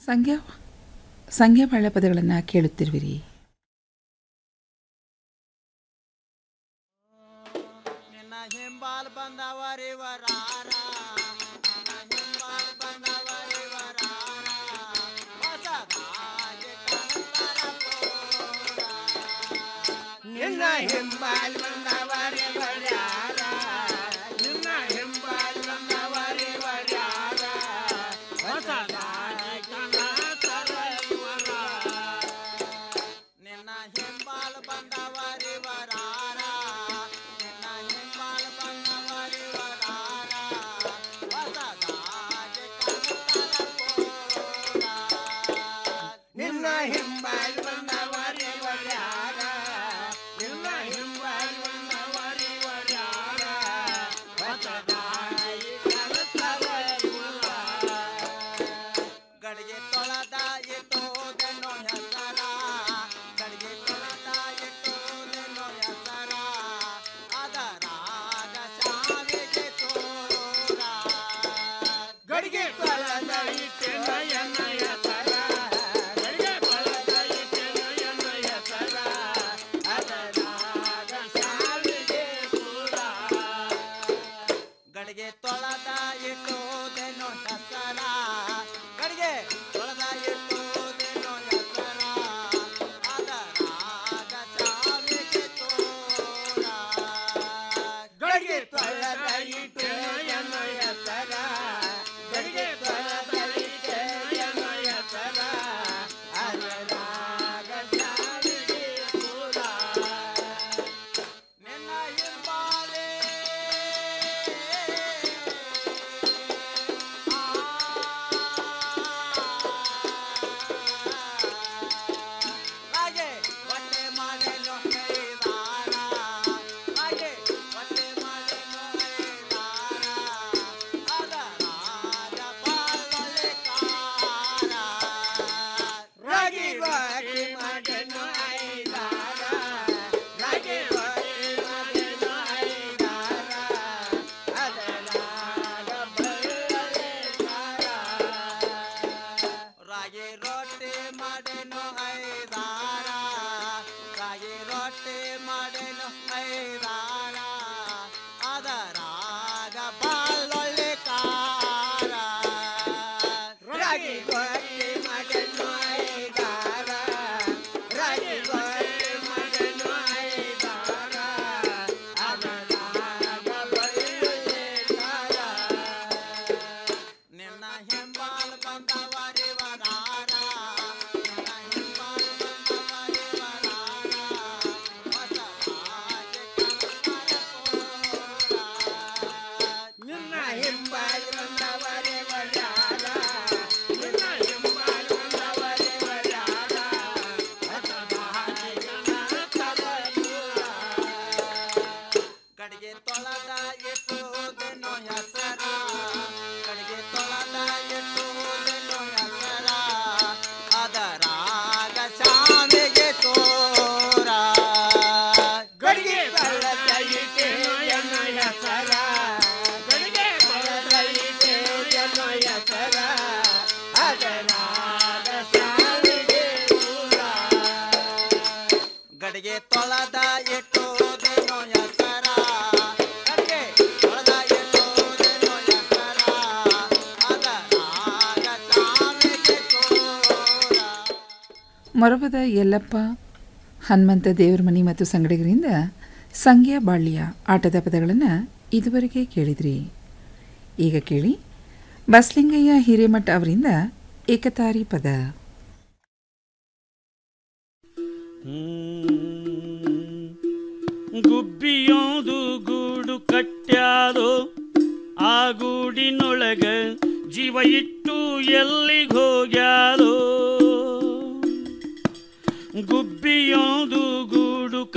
ಸಂಖ್ಯಾ ಸಂಖ್ಯಾ ಬಾಳ್ಯ ಪದಗಳನ್ನು ಕೇಳುತ್ತಿರುವಿರಿ ನಿನ್ನ ಹಿಂಬಾಲ್ ಬಂದವರೇ ಬರ್ಯಾರ ನಿನ್ನ ಹಿಂಬಾಲ್ ಬಂದವರೇ ಬರ್ಯಾರ ಹೊಸದಾಗಿ ಕನಸರ ಇವರ ನಿನ್ನ ಹಿಂಬಾಲ್ ಬಂದವರೇ ಬರಾರ ನಿನ್ನ ಹಿಂಬಾಲ್ ಬಂದವರೇ ಬರಾರ ಹೊಸದಾಗಿ ಕನಸರ ಪೋರ ನಿನ್ನ ಹಿಂಬಾಲ್ ಬಂದವರೇ ಬರ್ಯಾರ ನಿನ್ನ ಹಿಂಬಾಲ್ ಬಂದವರೇ ಬರ್ಯಾರ ಹೊಸದಾಗಿ ಕನಸರ ಇವರ ಗಡಿಗೆ ತೊಳೆದ ಇಟ್ಟೋದೆನ್ನೋ ಹೆಸರ ಗಡಿಗೆ ತೊಳೆದ ಇಟ್ಟೋದೆನ್ನೋ ಹೆಸರ ಅದರಾಗ ಸಾವಿಗೆ ತೋರ ಗಡಿಗೆ ತೊಳೆದ ಇಟ್ಟೆನ ಎನ್ನ ಹೆಸರ ಗಡಿಗೆ ತೊಳೆದ ಇಟ್ಟೆನ ಎನ್ನ ಹೆಸರ ಅದರಾಗ ಸಾವಿಗೆ ತೋರ ಗಡಿಗೆ ತೊಳೆದ ಇಟ್ಟೋದೆನ್ನೋ ಹೆಸರ ಗಡಿಗೆ ತೊಳೆದ ಇಟ್ಟೋದೆನ್ನೋ ಹೆಸರ ಅದರಾಗ ಸಾವಿಗೆ ತೋರ ಗಡಿಗೆ ತೊಳೆದ ಇಟ್ಟೆನೋ ಎನ್ನ ಹೆಸರ ಗಡಿಗೆ ತೊಳೆದ ಇಟ್ಟೆನೋ ಹೆಸರ ಅದರಾಗ ಸಾವಿಗೆ ತೋರ ನಿನ್ನ ಹಿಂಬಾಲೆ ಹಾಗೆ ಹೊಟ್ಟೆ ಮಾಡಲು ಕೈದಾರ ಹಾಗೆ ಹೊಟ್ಟೆ ಮಾಡಲು ಕೈದಾರ ಅದರಾಗ ಬಾಳಲೆ ಕಾರ ರಾಗಿ ಬಾಗಿ ಮಾಡಲು ಐದಾರ ರಾಗಿ ಬಾಗಿ ಮಾಡಲು ಐದಾರ ಅದರಾಗ ಬಳ್ಳಲೆ ಕಾರ ರಾಗಿ ರೊಟ್ಟಿ ಮಾಡೇನು ಐದಾರ ರಾಗಿ ರೊಟ್ಟಿ ಮಾಡೇನು ಐದಾರ ಅದರಾಗ ಬಾಳೊಳ್ಳೆ ಕಾರ ರಾಗಿ ರೊಟ್ಟಿ ಮಾಡೇನು ಐದಾರ ರಾಗಿ ರೊಟ್ಟಿ ಮಾಡೇನು ಐದಾರ ಅದರಾಗ ಬಳ್ಳೊಳ್ಳೆ ಕಾರ ನಿನ್ನ ಹಿಂಬಾಲ್ ಬಂದವರಿ ವರಾರ ನಿನ್ನ ಹಿಂಬಾಲ್ ಬಂದವರಿ ವರಾರ ಹೊಸದಾಗಿ ಕನಸರ ಪೋರ ನಿನ್ನ ಹಿಂಬಾಲ್ ಬಂದವರಿ ವರಾರ ನಿನ್ನ ಹಿಂಬಾಲ್ ಬಂದವರಿ ವರಾರ ಹೊಸದಾಗಿ ಕನಸರ ಪೋರ ಕಡೆಗೆ ತೊಳೆದ ಇಟ್ಟುವುದೇನೋ ಹೆಸರ ಕಡೆಗೆ ತೊಳೆದ ಇಟ್ಟುವುದೇನೋ ಹೆಸರ ಅದರಾಗ ಶಾಮಿಗೆ ತೋರ ಗಡಿಗೆ ತೊಳೆದ ಇಟ್ಟೇನೋ ಎನ್ನ ಹೆಸರ ಗಡಿಗೆ ತೊಳೆದ ಇಟ್ಟೇನೋ ಎನ್ನ ಹೆಸರ ಅದರಾಗ ಶಾಮಿಗೆ ತೋರ ಗಡಿಗೆ ತೊಳೆದ ಇಟ್ಟುವುದೇನೋ ಹೆಸರ ಗಡಿಗೆ ತೊಳೆದ ಇಟ್ಟುವುದೇನೋ ಹೆಸರ ಅದರಾಗ ಶಾಮಿಗೆ ತೋರ ಮೊರಬದ ಯಲ್ಲಪ್ಪ ಹನುಮಂತ ದೇವರಮನಿ ಮತ್ತು ಸಂಗಡಿಗರಿಂದ ಸಂಗ್ಯಾ ಬಾಳ್ಯ ಆಟದ ಪದಗಳನ್ನು ಇದುವರೆಗೆ ಕೇಳಿದ್ರಿ ಈಗ ಕೇಳಿ ಬಸ್ಲಿಂಗಯ್ಯ ಹಿರೇಮಠ್ ಅವರಿಂದ ಏಕತಾರಿ ಪದ ಗುಬ್ಬಿಯೋದು ಗೂಡು ಕಟ್ಟ್ಯಾದೋ ಆ ಗೂಡಿನೊಳಗ ಜೀವ ಇಟ್ಟು ಎಲ್ಲಿಗೋಗ್ಯಾದೋ ಗುಬ್ಬಿಯೋದು ಗೂಡು